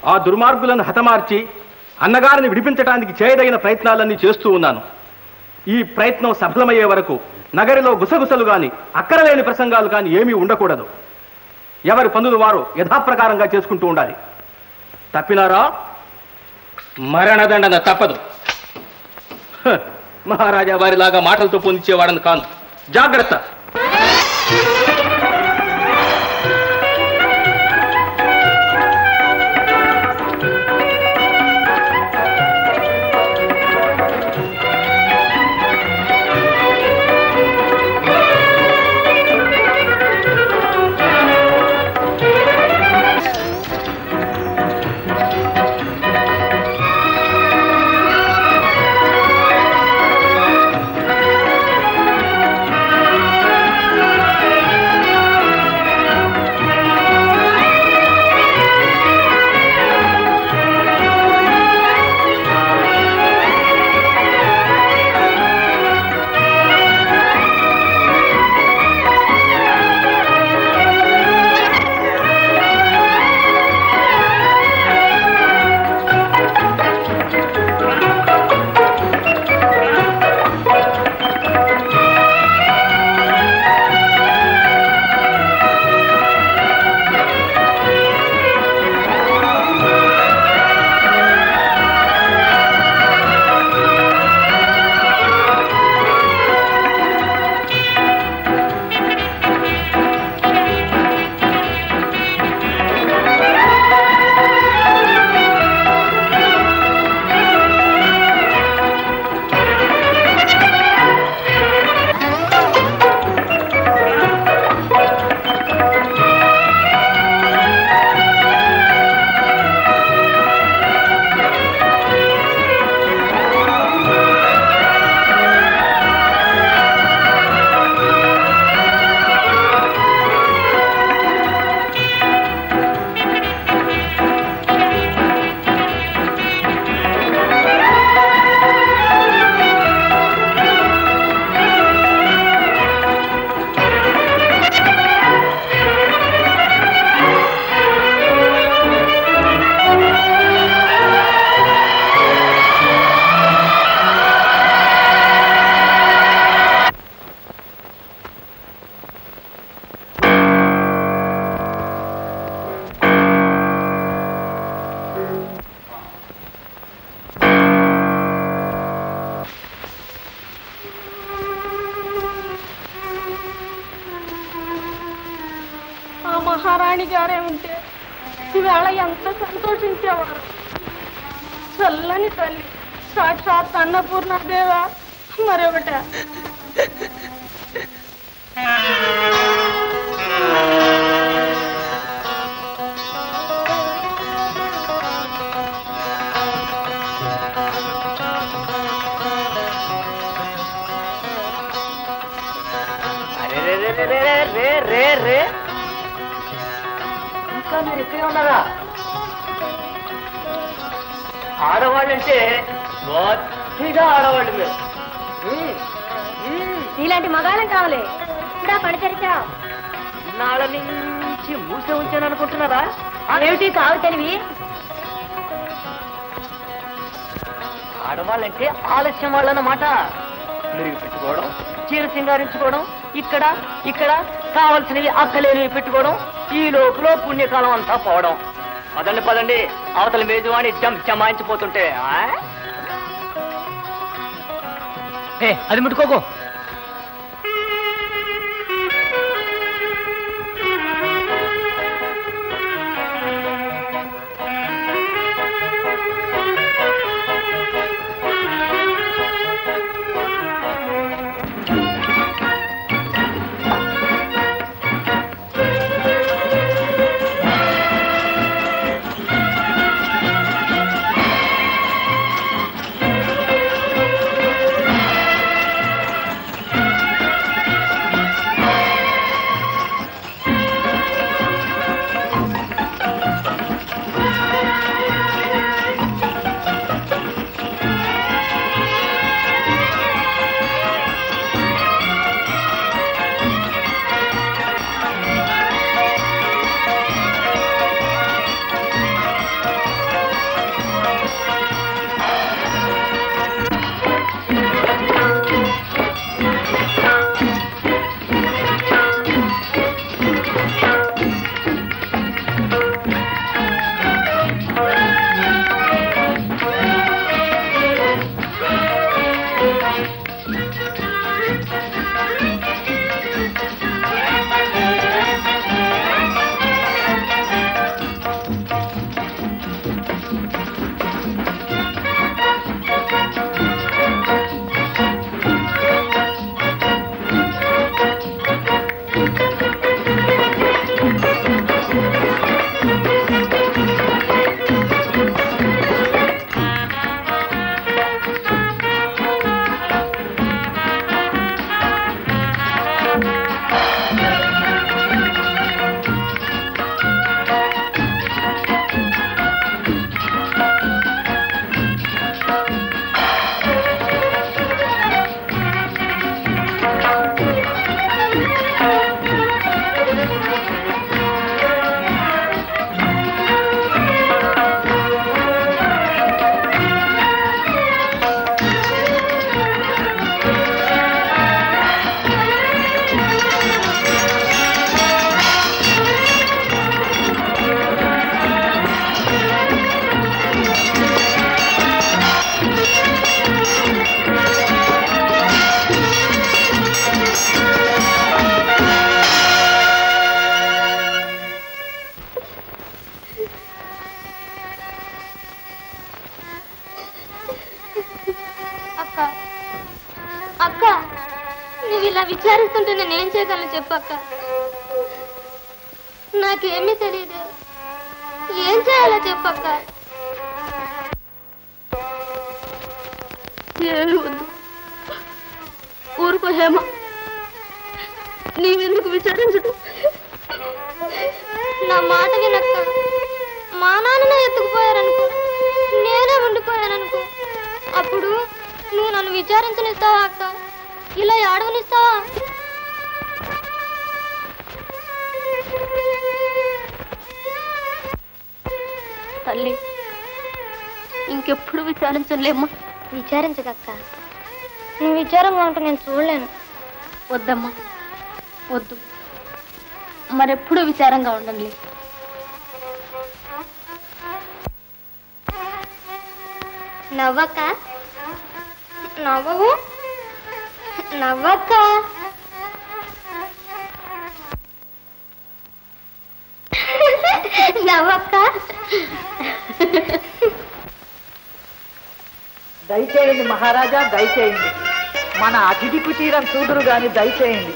ఆ దుర్మార్గులను హతమార్చి అన్నగారిని విడిపించడానికి చేయదగిన ప్రయత్నాలన్నీ చేస్తూ ఉన్నాను ఈ ప్రయత్నం సఫలమయ్యే వరకు నగరిలో గుసగుసలు గాని అక్కరలేని ప్రసంగాలు కాని ఏమీ ఉండకూడదు ఎవరి పనులు వారు యథాప్రకారంగా చేసుకుంటూ ఉండాలి తప్పినారా మరణదండన తప్పదు హ, మహారాజా వారిలాగా మాటలతో పొందించేవాడని కాను జాగ్రత్త ఆ మహారాణి గారే ఉంటే ఈవేళ ఎంత సంతోషించేవారు చల్లని తల్లి సాక్షాత్ అన్నపూర్ణదేవా మరొకట అరే రే రే రే రే రే రే రే ఇంకా మీరు ఇక్కడే ఉన్నారా ఆడవాళ్ళంటే మొత్తిగా ఆడవాళ్ళు మీరు ఉమ్, ఉమ్, నీలాంటి మగాళ్ళం కావాలి కూడా పడిచరిచావు ఇన్నాళ్ళ నుంచి మూసే ఉంచాను అనుకుంటున్నారా ఏమిటి కావు తెలివి ఆడవాళ్ళంటే ఆలస్యం వాళ్ళన్నమాట మెరుగు పెట్టుకోవడం చీర సింగారించుకోవడం ఇక్కడ ఇక్కడ కావలసినవి అక్కలేనివి పెట్టుకోవడం ఈ లోపల పుణ్యకాలం అంతా పోవడం పదండి పదండి అవతల మేజువాణి జం జమాయించిపోతుంటే ఆ? ఏ అది ముట్టుకోకు అక్క అక్క నువ్వు ఇలా విచారిస్తుంటే నేను ఏం చేయగలను చెప్పక్క నాకేమీ తెలియదు ఏం చేయాలో చెప్పక్క ఏమి వద్దు ఊరుకో హేమ నీవెందుకు విచారించడు నా మాట వినక్క మా నాన్ననే ఎత్తుకుపోయారనుకో నేనే ఉండిపోయాననుకో అప్పుడు నువ్వు నన్ను విచారించనిస్తావా అక్క ఇలా ఏడవనిస్తావా తల్లి ఇంకెప్పుడు విచారించలేమ్మా విచారించకక్క నువ్వు విచారంగా ఉంటే నేను చూడలేను వద్దమ్మా వద్దు మరెప్పుడు విచారంగా ఉండండి నవ్వక్క నవ్వవు నవ్వక్క నవ్వక్క దయచేయండి మహారాజా దయచేయండి మన అతిథి కుటీరం చూదురు గాని దయచేయండి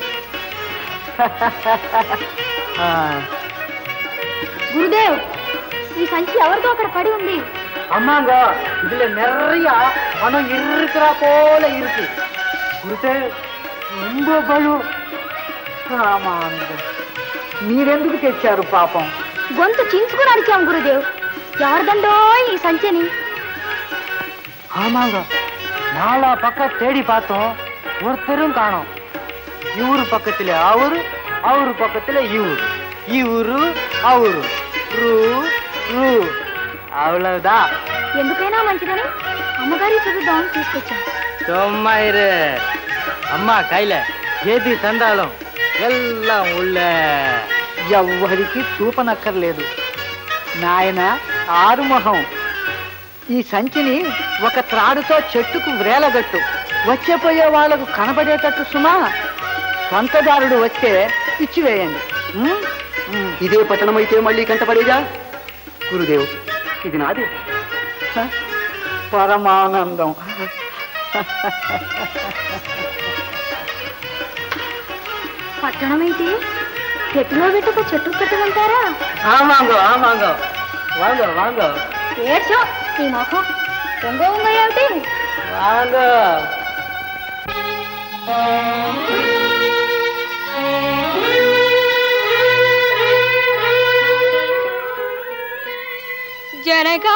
ఆ, గురుదేవ్ ఈ సంచి ఎవరితో అక్కడ పడి ఉంది ஆமாங்க இதுல நிறைய பணம் இருக்கிறா போல இருக்கு குருதே ரொம்ப பயம் ஆமாங்க మీరెందుకు తెచ్చారు పాపం గొంతు చించుకుని అడిచాం గురుదేవ్ ఎవరిదండో ఈ సంచిని ஆமாங்க நாலா பக்கம் தேடி பார்த்தோம் ஒருத்தரும் காணோம் இவரு பக்கத்துல அவரு அவரு பக்கத்துல இவரு இவரு அவரு ரூ ரூ அவ்வளவுதான் ఎందుకైనా మంచిదని అమ్మగారి చదువుదాం తీసుకొచ్చాం சும்மா இரு అమ్మా కైల ఏది సందాలం ఎల్లం ఉళ్ళ ఎవ్వరికి చూపనక్కర్లేదు నాయన ఆరుమొహం ఈ సంచిని ఒక త్రాడుతో చెట్టుకు వ్రేలగట్టు వచ్చేపోయే వాళ్లకు కనబడేటట్టు సుమా సొంతదారుడు వస్తే ఇచ్చివేయండి ఉమ్? ఉమ్. ఇదే పట్టణమైతే మళ్ళీ కంటపడేగా గురుదేవ్ ఇది నాది హ? పరమానందం పట్టణమైతే చెట్టులో పెట్టుకు చెట్టు పెట్టమంటారా ఆమాంగో ఆమాంగో వాంగో వాంగో ఏడ్చో నీ మొఖం దొంగ ఉంగ ఏమిటి వాంగో జనగా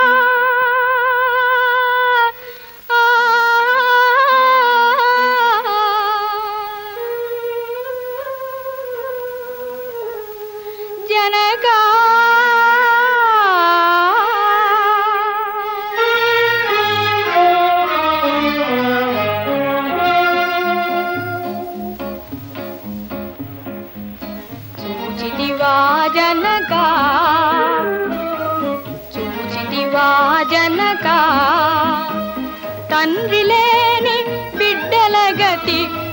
జనగా చూచితివా జనగా చూచితివా జనక తండ్రి లేని బిడ్డ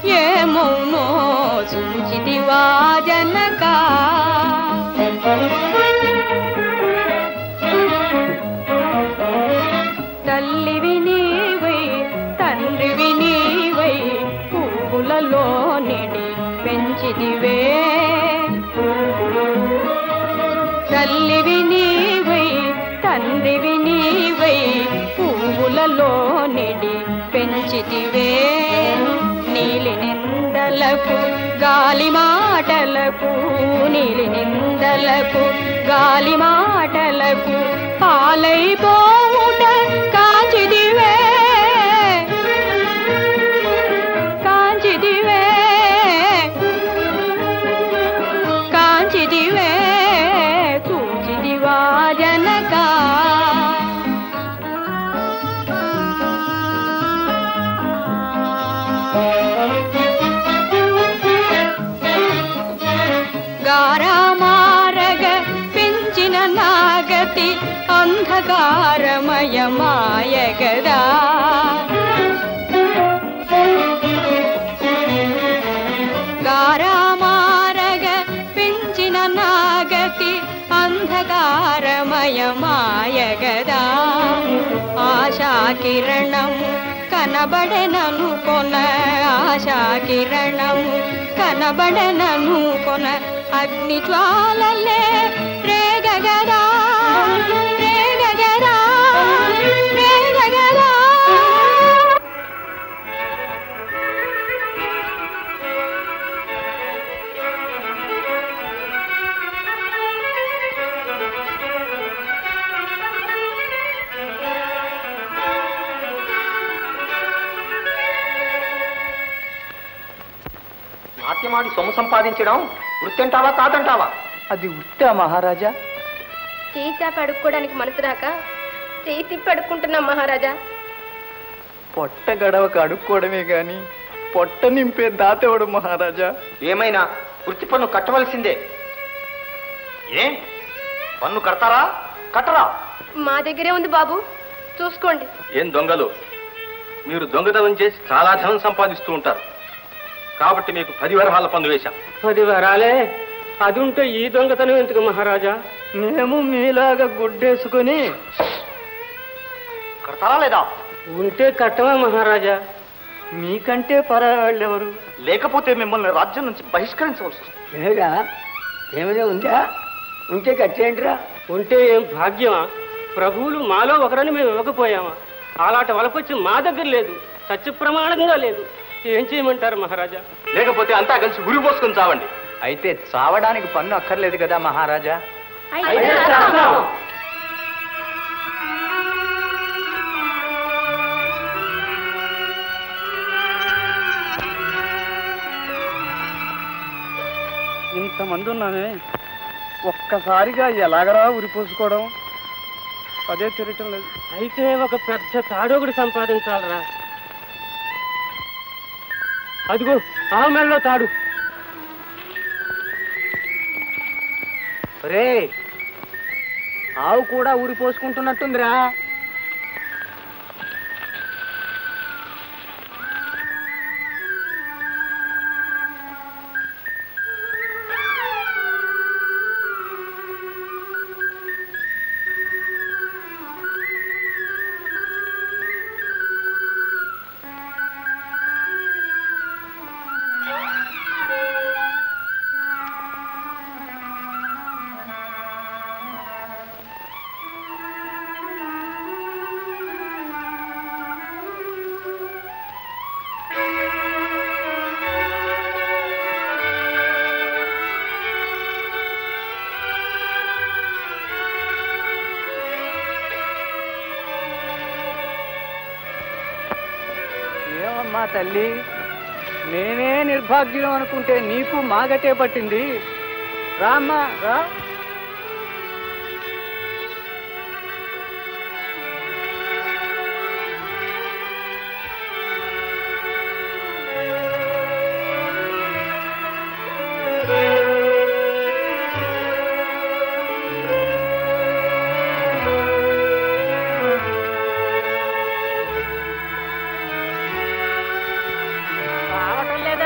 ఏమౌనో సూచితివా జనక తల్లివి నీవై తండ్రివి నీవై పువ్వులలో నిడి పెంచిదివే తల్లివి నీవై తండ్రివి నీవై పువ్వులలో నిడి పెంచితివే నీలి నిందలకు గాలి మాటలకు నీలి నిందలకు గాలి మాటలకు పాలైపోవుట కాంచిదివే కాంచిదివే కాంచిదివే చూచిదివా జనక గారామారగ పెంచిన నాగతి అంధకారమయమాయగదా గారామారగ పెంచిన నాగతి అంధకారమయమాయగదా ఆశా కిరణము కనబడెనను కొన ఆశా కిరణము కనబడెనను కొన అగ్ని జ్వాలలే రేగగదా రేగగదా రేగగదా నాట్యమాడి సొమ్ము సంపాదించడం వృత్తి అంటావా కాదంటావా అది ఉట్టా మహారాజా చేయి చాప అడుక్కోవడానికి మనసు రాక చేయి తిప్పి అడుక్కుంటున్నాం మహారాజా పొట్ట గడవక అడుక్కోవడమే గాని పొట్ట నింపే దాతేవాడు మహారాజా ఏమైనా వృత్తి పన్ను కట్టవలసిందే ఏం పన్ను కడతారా కట్టరా మా దగ్గరే ఉంది బాబు చూసుకోండి ఏం దొంగలు మీరు దొంగతనం చేసి చాలా ధనం సంపాదిస్తూ ఉంటారు కాబట్టి మీకు పది వరహాల పన్ను వేశాం పది వరాలే అది ఉంటే ఈ దొంగతనం ఎందుకు మహారాజా మేము మీలాగా గుడ్డేసుకుని కడతారా లేదా ఉంటే కట్టమా మహారాజా మీకంటే పరావాళ్ళెవరు లేకపోతే మిమ్మల్ని రాజ్యం నుంచి బహిష్కరించవలసి వస్తుంది ఏమిరా ఏమైనా ఉందా ఉంటే కట్టేంట్రా ఉంటే ఏం భాగ్యమా ప్రభువులు మాలో ఒకరని మేము ఇవ్వకపోయామా అలాంటి వలపొచ్చి మా దగ్గర లేదు సత్య ప్రమాణంగా లేదు ఏం చేయమంటారు మహారాజా లేకపోతే అంతా కలిసి గురి పోసుకొని చావండి అయితే చావడానికి పన్ను అక్కర్లేదు కదా మహారాజా అయితే చేస్తాం. ఇంతమంది ఉన్నామే ఒక్కసారిగా ఎలాగరా ఉరిపోసుకోవడం అదే తిరగటం లేదు అయితే ఒక పెద్ద తాడోగుడు సంపాదించాలరా అదిగో ఆ మెడలో తాడు రే ఆవు కూడా ఊరిపోసుకుంటున్నట్టుందిరా ఏమమ్మా తల్లి నేనే నిర్భాగ్యం అనుకుంటే నీకు మాగటే పట్టింది రామ్మా రా రావటం లేదా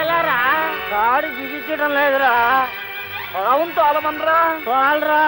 గాడి బిగించడం లేదురా అవును తోలమనరా తోలరా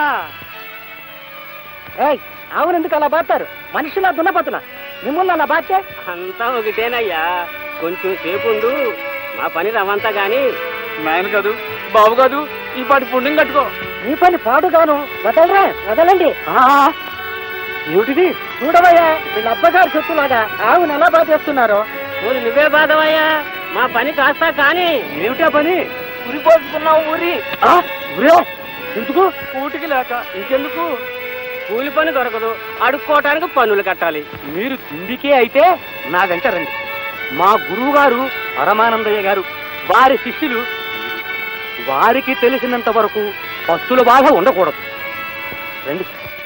ఏయ్ అవును ఎందుకు అలా బాతారు మనుషులా దున్నపోతున్నా మిమ్మల్ని అలా బాచే అంతా ఒకటేనయ్యా కొంచెం సేపు ఉండు మా పని రవంతా గాని నాయన కాదు బాబు కాదు ఈ పాటి పుణ్యం కట్టుకో మీ పని పాడుగాను వదలరా వదలండి ఏమిటిది చూడవయ్యా వీళ్ళ అబ్బగారు చెట్టులాగా ఆవును ఎలా బాధేస్తున్నారు ఊరి నువ్వే బాధవయ్యా మా పని కాస్తా కానీ ఏమిటా పని ఉరిపోసుకున్నావు ఊరి ఊరే ఎందుకు కూటికి లేక ఇంకెందుకు కూలి పని దొరకదు అడుక్కోవటానికి పన్నులు కట్టాలి మీరు తిండికే అయితే నా వెంట రండి మా గురువు గారు పరమానందయ్య గారు వారి శిష్యులు వారికి తెలిసినంత వరకు పస్తుల బాధ ఉండకూడదు రండి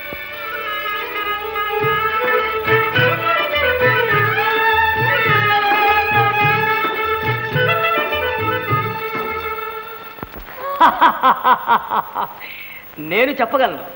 నేను చెప్పగలను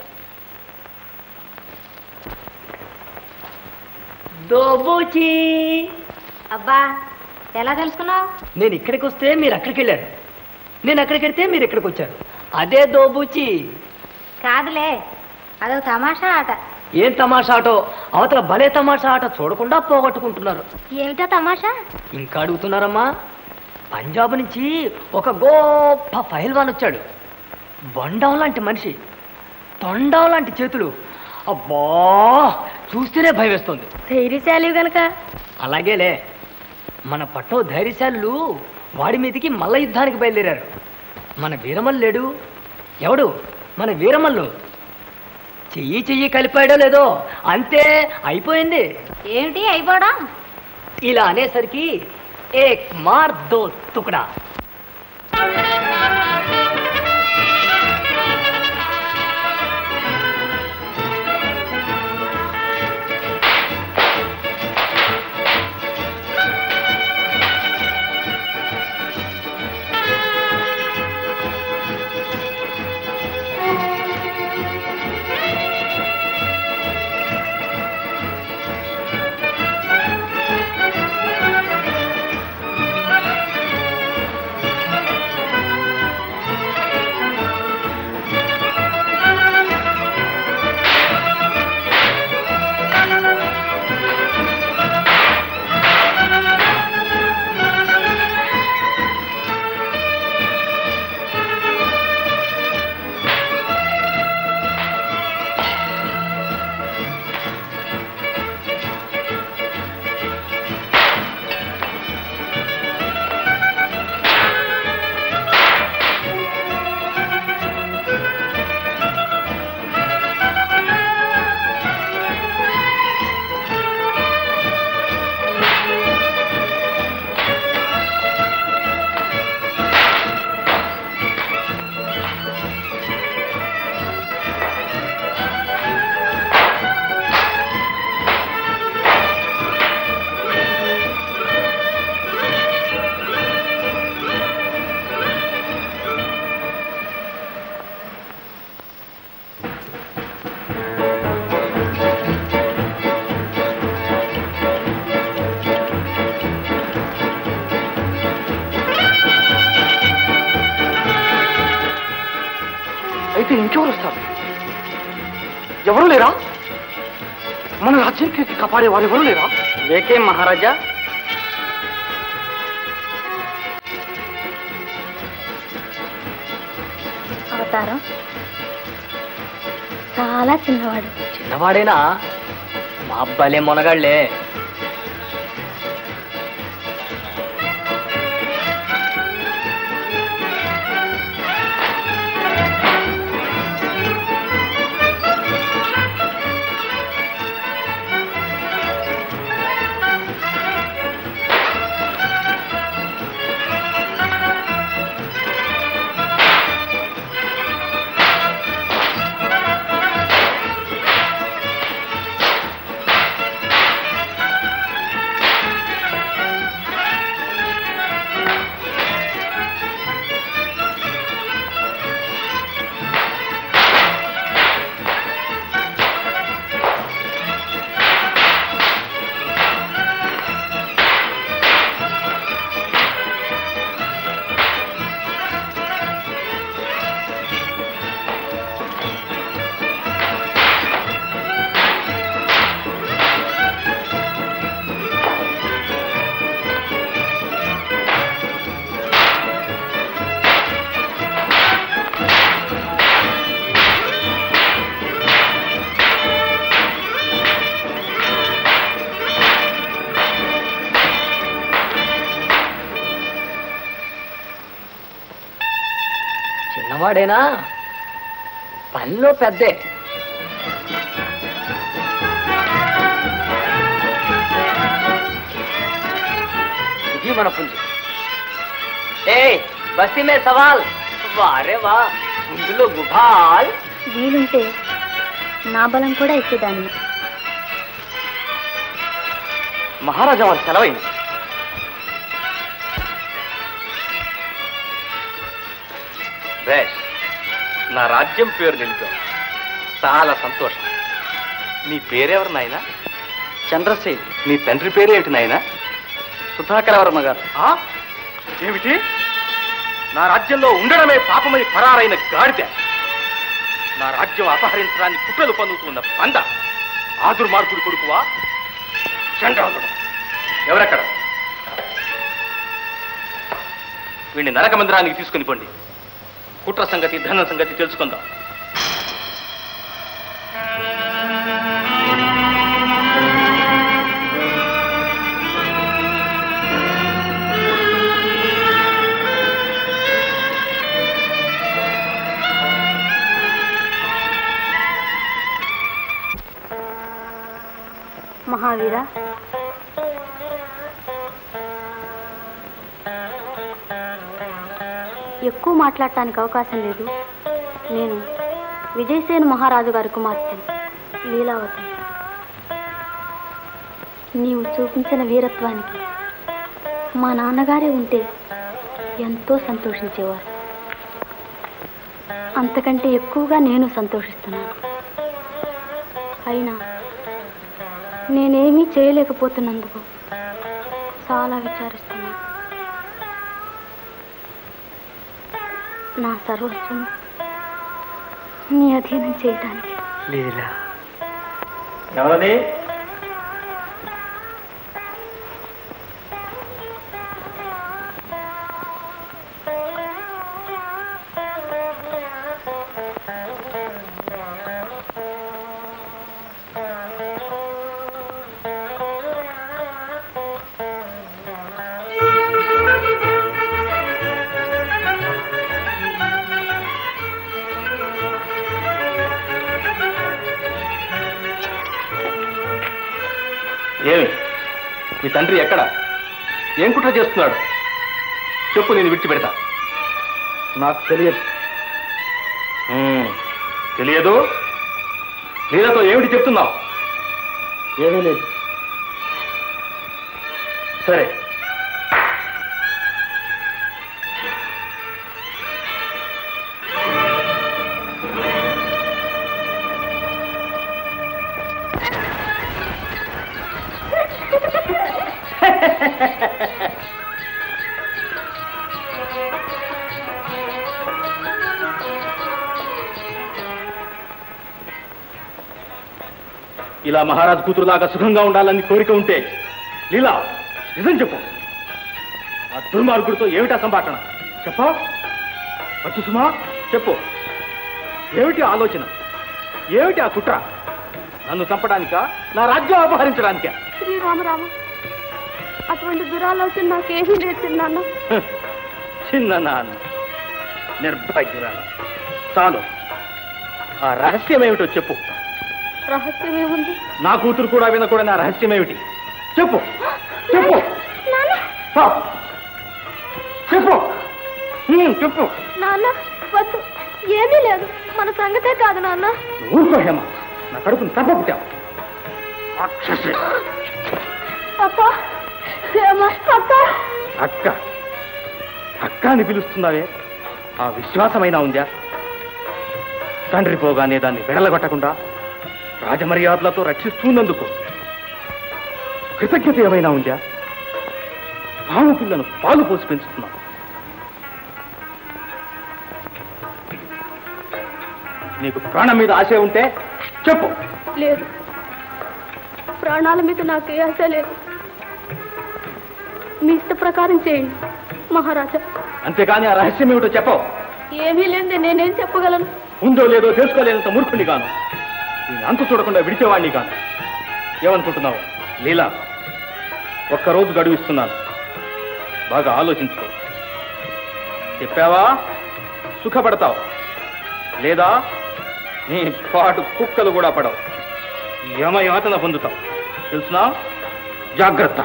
దోబూచి అబ్బా ఎలా తెలుసుకున్నావు నేను ఇక్కడికి వస్తే మీరు అక్కడికి వెళ్ళారు నేను అక్కడికి వెళ్తే మీరు ఇక్కడికి వచ్చారు అదే దోబూచి కాదులే అదొక తమాషా ఆట ఏం తమాషా ఆటో అవతల భలే తమాషా ఆట చూడకుండా పోగొట్టుకుంటున్నారు ఏమిటా తమాషా ఇంకా అడుగుతున్నారమ్మా పంజాబ్ నుంచి ఒక గొప్ప ఫైల్వాన్ వచ్చాడు బొండం లాంటి మనిషి తొండం లాంటి చేతులు అబ్బా చూస్తేనే భయం వేస్తుంది ధైర్యశాలి గనక అలాగేలే మన పట్టణ ధైర్యశాలులు వాడి మీదకి మల్ల యుద్ధానికి బయలుదేరారు మన వీరమల్లు లేడు ఎవడు మన వీరమల్లు చెయ్యి చెయ్యి కలిపాడో లేదో అంతే అయిపోయింది ఏమిటి అయిపోవడం ఇలా అనేసరికి ఏక్ మార్ దో తుకడా అయితే ఇంకెవరు వస్తారు ఎవరు లేరా మన రాజ్యానికి కాపాడే వారు ఎవరు లేరా ఏకేం మహారాజా అవతారం చాలా చిన్నవాడు చిన్నవాడేనా మా అబ్బాయిలే మొనగాళ్లే చిన్నవాడేనా పనిలో పెద్దే ఇది మన పుంజు ఏ బస్తీ మే సవాల్ వారే వా పుంజులో గుభాల్ వీలుంటే నా బలం కూడా ఎక్కేదాన్ని మహారాజా వారి సెలవైంది బేష్ నా రాజ్యం పేరు నిలిపావు చాలా సంతోషం నీ పేరెవరు నాయనా చంద్రసేన్ నీ తండ్రి పేరేమిటి నాయనా సుధాకర వర్మ గారు ఏమిటి నా రాజ్యంలో ఉండడమే పాపమై పరారైన గాడిద నా రాజ్యం అపహరించడానికి కుట్రలు పన్నుతున్న పంద ఆ దుర్మార్గుడు కొడుకువా చండాలుడు ఎవరెక్కడ వీడిని నరక మందిరానికి తీసుకుని పోండి కుట్ర సంగతి ధన సంగతి తెలుసుకుందాం మహావీర ఎక్కువ మాట్లాడటానికి అవకాశం లేదు నేను విజయసేన మహారాజు గారి కుమార్తెను లీలావతి నీవు చూపించిన వీరత్వానికి మా నాన్నగారే ఉంటే ఎంతో సంతోషించేవారు అంతకంటే ఎక్కువగా నేను సంతోషిస్తున్నాను అయినా నేనేమీ చేయలేకపోతున్నందుకు చాలా విచారిస్తున్నాను నా సర్వస్వం నీ అధీనం చేయడానికి లీలా ఎవరది ఏమి మీ తండ్రి ఎక్కడ ఏం కుట్ర చేస్తున్నాడు చెప్పు నేను విడిచిపెడతా నాకు తెలియదు తెలియదు నీలతో ఏమిటి చెప్తున్నావు ఏమీ లేదు సరే ఇలా మహారాజు కూతురులాగా సుఖంగా ఉండాలని కోరిక ఉంటే లీలా నిజం చెప్పు ఆ దుర్మార్గుడితో ఏమిటా సంభాషణ చెప్పా వచ్చు సుమా చెప్పు ఏమిటి ఆలోచన ఏమిటి ఆ కుట్ర నన్ను చంపడానికా నా రాజ్యం అపహరించడానికా శ్రీరామరామ అటువంటి దురాలోచన నాకేమీ లేదు చిన్నాన్న హ, చిన్న నాన్న నిర్భాగ్యురాలు చాలు ఆ రహస్యం ఏమిటో చెప్పు రహస్యం ఏముంది నా కూతురు కూడా వినకూడని ఆ రహస్యం ఏమిటి చెప్పు చెప్పు ఆ, చెప్పు హ్మ్, చెప్పు నాన్న వద్దు ఏమీ లేదు మన సంగతే కాదు నాన్న ఊరుకో హేమ నా కడుపుని తప్ప పుట్టావు రాక్షసి. అక్క హేమ అక్క అక్క అక్క అని పిలుస్తున్నావే ఆ విశ్వాసమైనా ఉందా తండ్రి పోగానే దాన్ని వెడలగొట్టకుండా రాజమర్యాదలతో రక్షిస్తున్నందుకు కృతజ్ఞత ఏమైనా ఉందా పాము పిల్లను పాలు పోసి పెంచుతున్నావు నీకు ప్రాణం మీద ఆశ ఉంటే చెప్పు లేదు ప్రాణాల మీద నాకు ఏ ఆశ లేదు మీ ఇష్ట ప్రకారం చేయండి మహారాజా అంతేకాని ఆ రహస్యం ఏమిటో చెప్పవు ఏమీ లేదే నేనేం చెప్పగలను ఉందో లేదో తెలుసుకోలేనంత మూర్ఖుని గాను దీన్ని అంతు చూడకుండా విడిచేవాడిని గాను ఏమనుకుంటున్నావు లీలా ఒక్కరోజు గడువు ఇస్తున్నాను బాగా ఆలోచించుకో చెప్పావా సుఖపడతావు లేదా నీ పాటు కుక్కలు కూడా పడవు యమయాతన పొందుతాం తెలుసునా జాగ్రత్త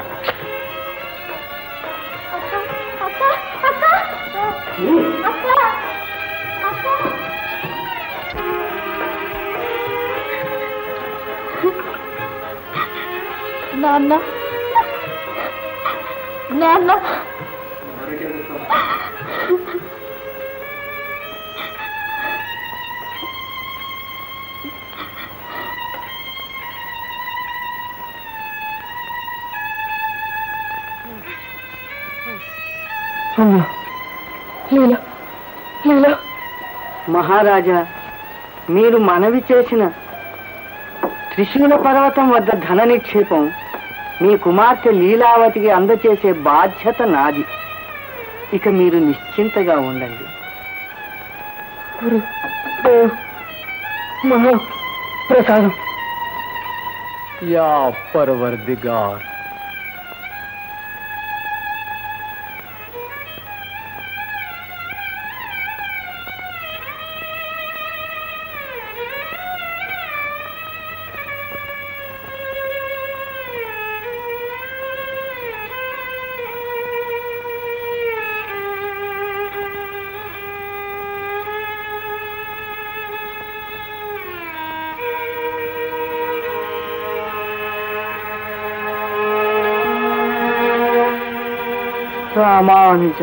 నాన్న నాన్న లీలా లీలా మహారాజా మీరు మనవి చేసిన త్రిశూల పర్వతం వద్ద ధన నిక్షేపం మీ కుమార్తె లీలావతికి అందచేసే బాధ్యత నాది ఇక మీరు నిశ్చింతగా ఉండండి ప్రసాదం యా పరవర్దిగార్ రామానుజ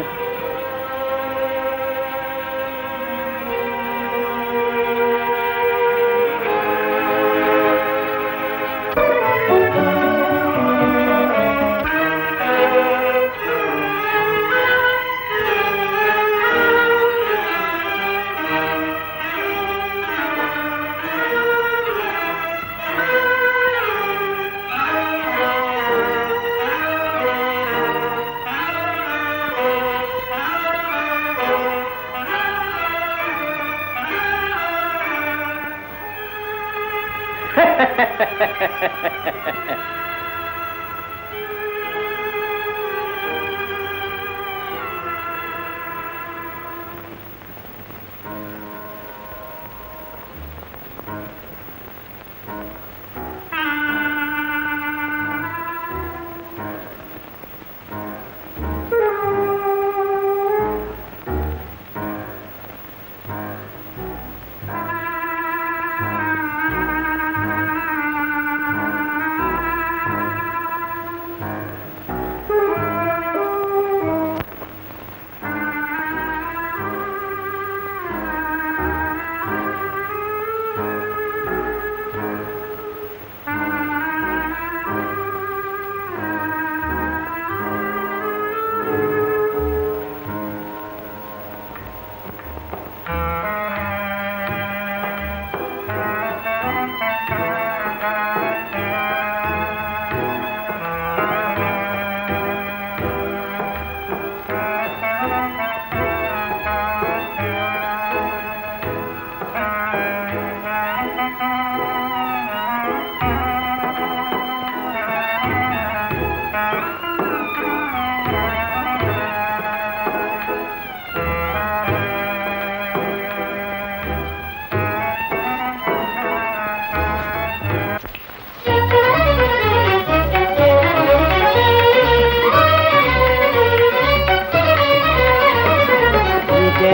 ఇదే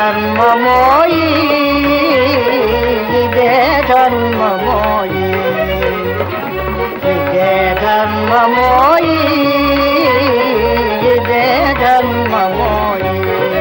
ధర్మమోయి ఇదే ధర్మమోయి ఇదే ధర్మమోయి ఇదే ధర్మమోయి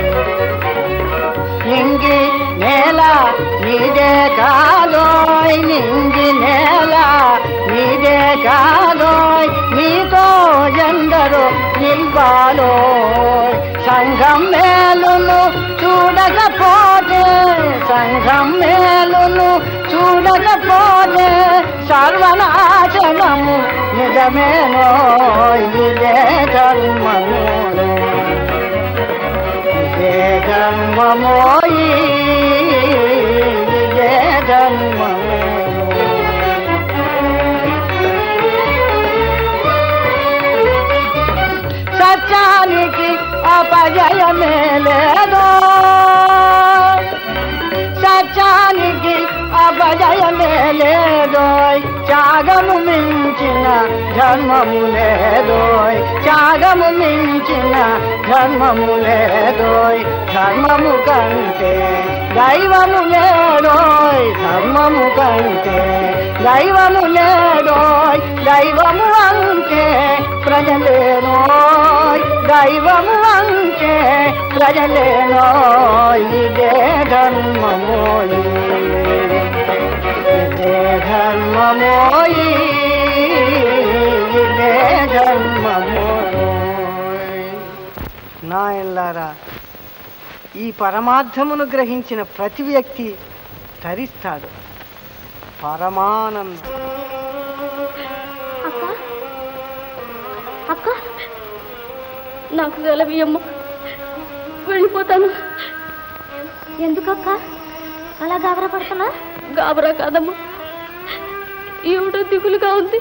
నింగి నేల నీదే కాదోయ్ నింగి నేల నీదే కాదోయ్ నీతో ఎందరో నిల్వాలోయ్ సంఘం మేలును చూడకపోతే సంఘం మేలును చూడకపోతే సర్వనాశనము నిజమేనో ఇదే ధర్మమేనో ఇదే ధర్మమోయి ఇదే ధర్మమోయి సత్యానికి అపజయమే లేదో సత్య ధర్మము లేదోయ్ త్యాగము మించిన ధర్మము లేదోయ్ ధర్మము కంటే దైవము లేదోయ్ ధర్మము కంటే దైవము లేదోయ్ దైవము అంటే ప్రజలేనోయ్ దైవము అంటే ప్రజలేనోయ్ ఇదే ధర్మమోయి ఇదే ధర్మమోయి ఇదే ధర్మమోయి నా ఎల్లారా ఈ పరమార్థమును గ్రహించిన ప్రతి వ్యక్తి తరిస్తాడు పరమానందం అక్క అక్క నాకు సెలవియమ్మ వెళ్ళిపోతాను ఎందుకక్క అలా గాబరా పడుతున్నా గాబరా కాదమ్మా ఏమిటో దిగులుగా ఉంది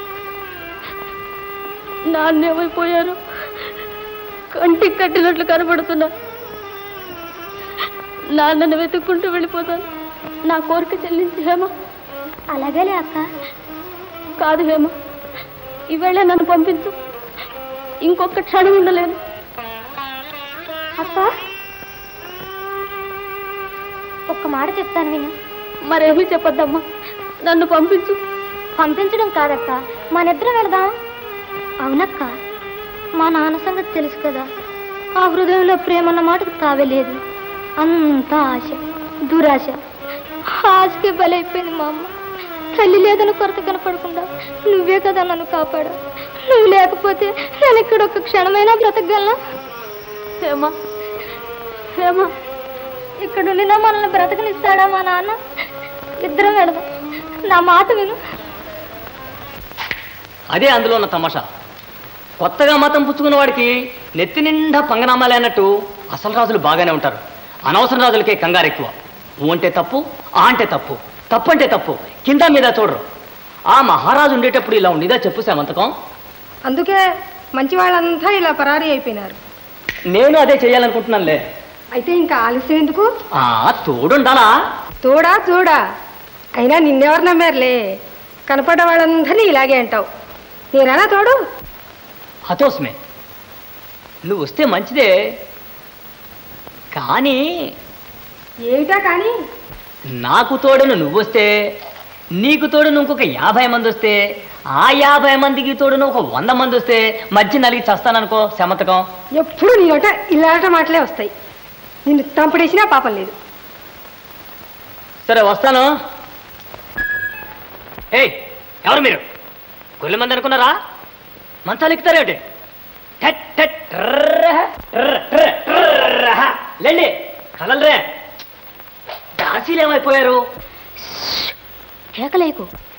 నాన్నేమైపోయారు కంటికి కట్టినట్లు కనబడుతున్నా నాన్నను వెతుక్కుంటూ వెళ్ళిపోతాను నా కోరిక చెల్లించి హేమ అలాగేలే అక్క కాదు హేమ ఈవేళ నన్ను పంపించు ఇంకొక క్షణం ఉండలేను అక్క ఒక్క మాట చెప్తాను విను మరేమీ చెప్పొద్దమ్మా నన్ను పంపించు పంపించడం కాదక్క మనిద్దరం వెళదాం అవునక్క మా నాన్న సంగతి తెలుసు కదా ఆ హృదయంలో ప్రేమ అన్న మాటకు తావే లేదు అంతా ఆశ దురాశ ఆశకి బలైపోయింది మా అమ్మ తల్లి లేదని కొరత కనపడకుండా నువ్వే కదా నన్ను కాపాడా నువ్వు లేకపోతే నేను ఇక్కడ ఒక క్షణమైనా బ్రతకగలనా హేమా హేమా ఇక్కడ ఉండినా మనల్ని బ్రతకనిస్తాడా మా నాన్న ఇద్దరం వెళదాం నా మాట విను అదే అందులో ఉన్న తమాషా కొత్తగా మతం పుచ్చుకున్న వాడికి నెత్తి నిండా పంగనామాలే అన్నట్టు అసలు రాజులు బాగానే ఉంటారు అనవసర రాజులకే కంగారు ఎక్కువ ఊ అంటే తప్పు ఆ అంటే తప్పు తప్పు అంటే తప్పు కింద మీద చూడరు ఆ మహారాజు ఉండేటప్పుడు ఇలా ఉండేదా చెప్పు సేమంతకం అందుకే మంచి వాళ్ళంతా ఇలా పరారీ అయిపోయినారు నేను అదే చేయాలనుకుంటున్నానులే అయితే ఇంకా ఆలస్యం ఎందుకు ఆ తోడుండాలా తోడా చూడా అయినా నిన్నెవరు నమ్మారులే కనపడ్డ వాళ్ళందరినీ ఇలాగే అంటావు నేనలా తోడు హతోస్మే నువ్వు వస్తే మంచిదే కానీ ఏమిటా కానీ నాకు తోడును నువ్వు వస్తే నీకు తోడును ఇంకొక యాభై మంది వస్తే ఆ యాభై మందికి తోడును ఒక వంద మంది వస్తే మధ్య నలిగి చస్తాననుకో శమతకం ఎప్పుడు నీలోట ఇలాంటి మాటలే వస్తాయి నిన్ను తంపడేసినా పాపం లేదు సరే వస్తాను ఏయ్ ఎవరు మీరు గొర్రెల మంది అనుకున్నారా మంచాలు ఎక్కుతారేమిటి టట్ టట్ ట్రర్రహ, ట్రర్ర, ట్రర్ర, ట్రర్రహ. లేండి కలలరే దాసీలు ఏమైపోయారు కేకలేకు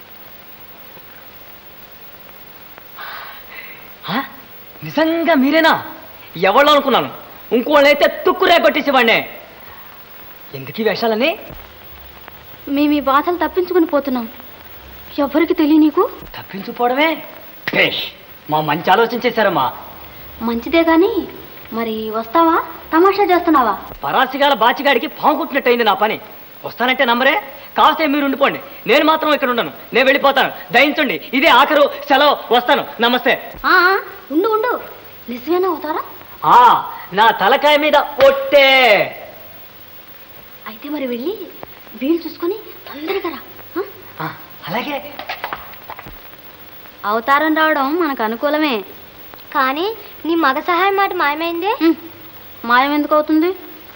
హ? నిజంగా మీరేనా ఎవరో అనుకున్నాను ఇంకోళ్ళైతే తుక్కురే కొట్టేసేవాడినే ఎందుకు ఈ వేషాలని మేము ఈ బాధలు తప్పించుకుని పోతున్నాం ఎవరికి తెలియ నీకు తప్పించుకోవడమే భేష్ మా మంచి ఆలోచన చేశారమ్మా మంచిదే గాని మరి వస్తావా తమాషా చేస్తున్నావా పరాసిగాల బాచిగాడికి పాము కుట్టినట్టయింది నా పని వస్తానంటే నమ్మరే కాస్తే మీరు ఉండిపోండి నేను మాత్రం ఇక్కడ ఉండను నేను వెళ్ళిపోతాను దయించండి ఇదే ఆఖరు సెలవు వస్తాను నమస్తే ఆ, ఉండు ఉండు నిజమేనా అవుతారా ఆ నా తలకాయ మీద ఒట్టే అయితే మరి వెళ్ళి వీలు చూసుకొని తొందరగా రా ఆ? ఆ, అలాగే అవతారం రావడం మనకు అనుకూలమే కానీ నీ మగ సహాయం మాట మాయమైందే మాయం ఎందుకు అవుతుంది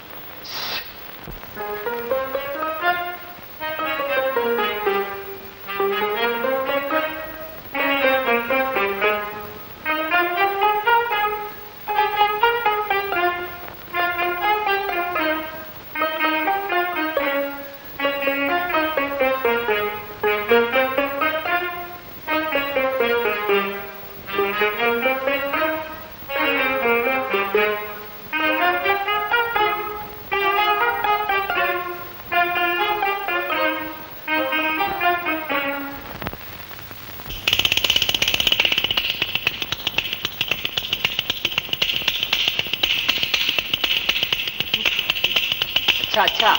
अच्छा अच्छा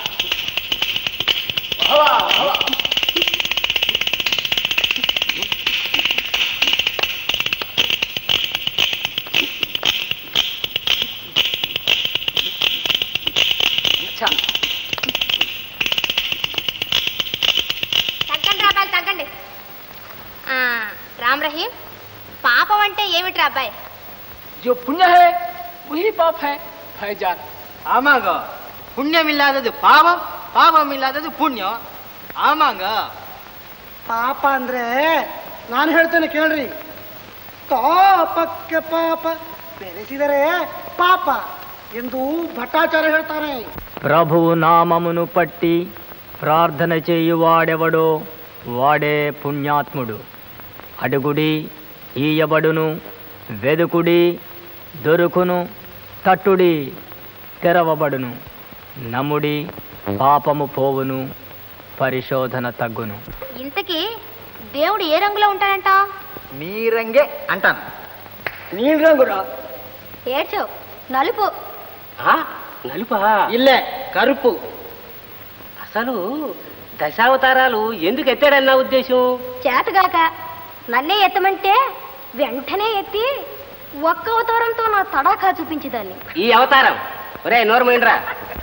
का अब्बाई जो पुण्य है वही पाप है भाईजान ಆಮಾಗ ಪುಣ್ಯಮಿಲ್ಲದದು ಪಾಪ ಪಾಪಮಿಲ್ಲದದು ಪುಣ್ಯ ಆಮಾಗ ಪಾಪ ಅಂದ್ರೆ ನಾನು ಹೇಳ್ತೇನೆ ಕೇಳ್ರಿ ತಾಪಕ್ಕೆ ಪಾಪ ಬೆರೆಸಿದರೆ ಪಾಪ ಎಂದು ಭಟ್ಟಾಚಾರ್ಯ ಹೇಳ್ತಾರೆ ప్రభువు నామమును పట్టి ప్రార్థన చేయువాడెవడో వాడే పుణ్యాత్ముడు అడుగుడి ఈయబడును వెదుకుడి దొరుకును తట్టుడి తెరవబడును నమ్ముడి పాపము పోవును పరిశోధన తగ్గును ఇంతకీ దేవుడు ఏ రంగులో ఉంటాడంట మీరంగే అంటాను నీళ్ళ రంగురా ఏడ్చావు నలుపు నలుపా ఇల్లే కరుపు అసలు దశావతారాలు ఎందుకు ఎత్తాడన్న ఉద్దేశం చేతగాక నన్నే ఎత్తమంటే వెంటనే ఎత్తి ఒక్క అవతారంతో నా తడాఖా చూపించేదాన్ని ఈ అవతారం ఒరే నోరమైండ్రా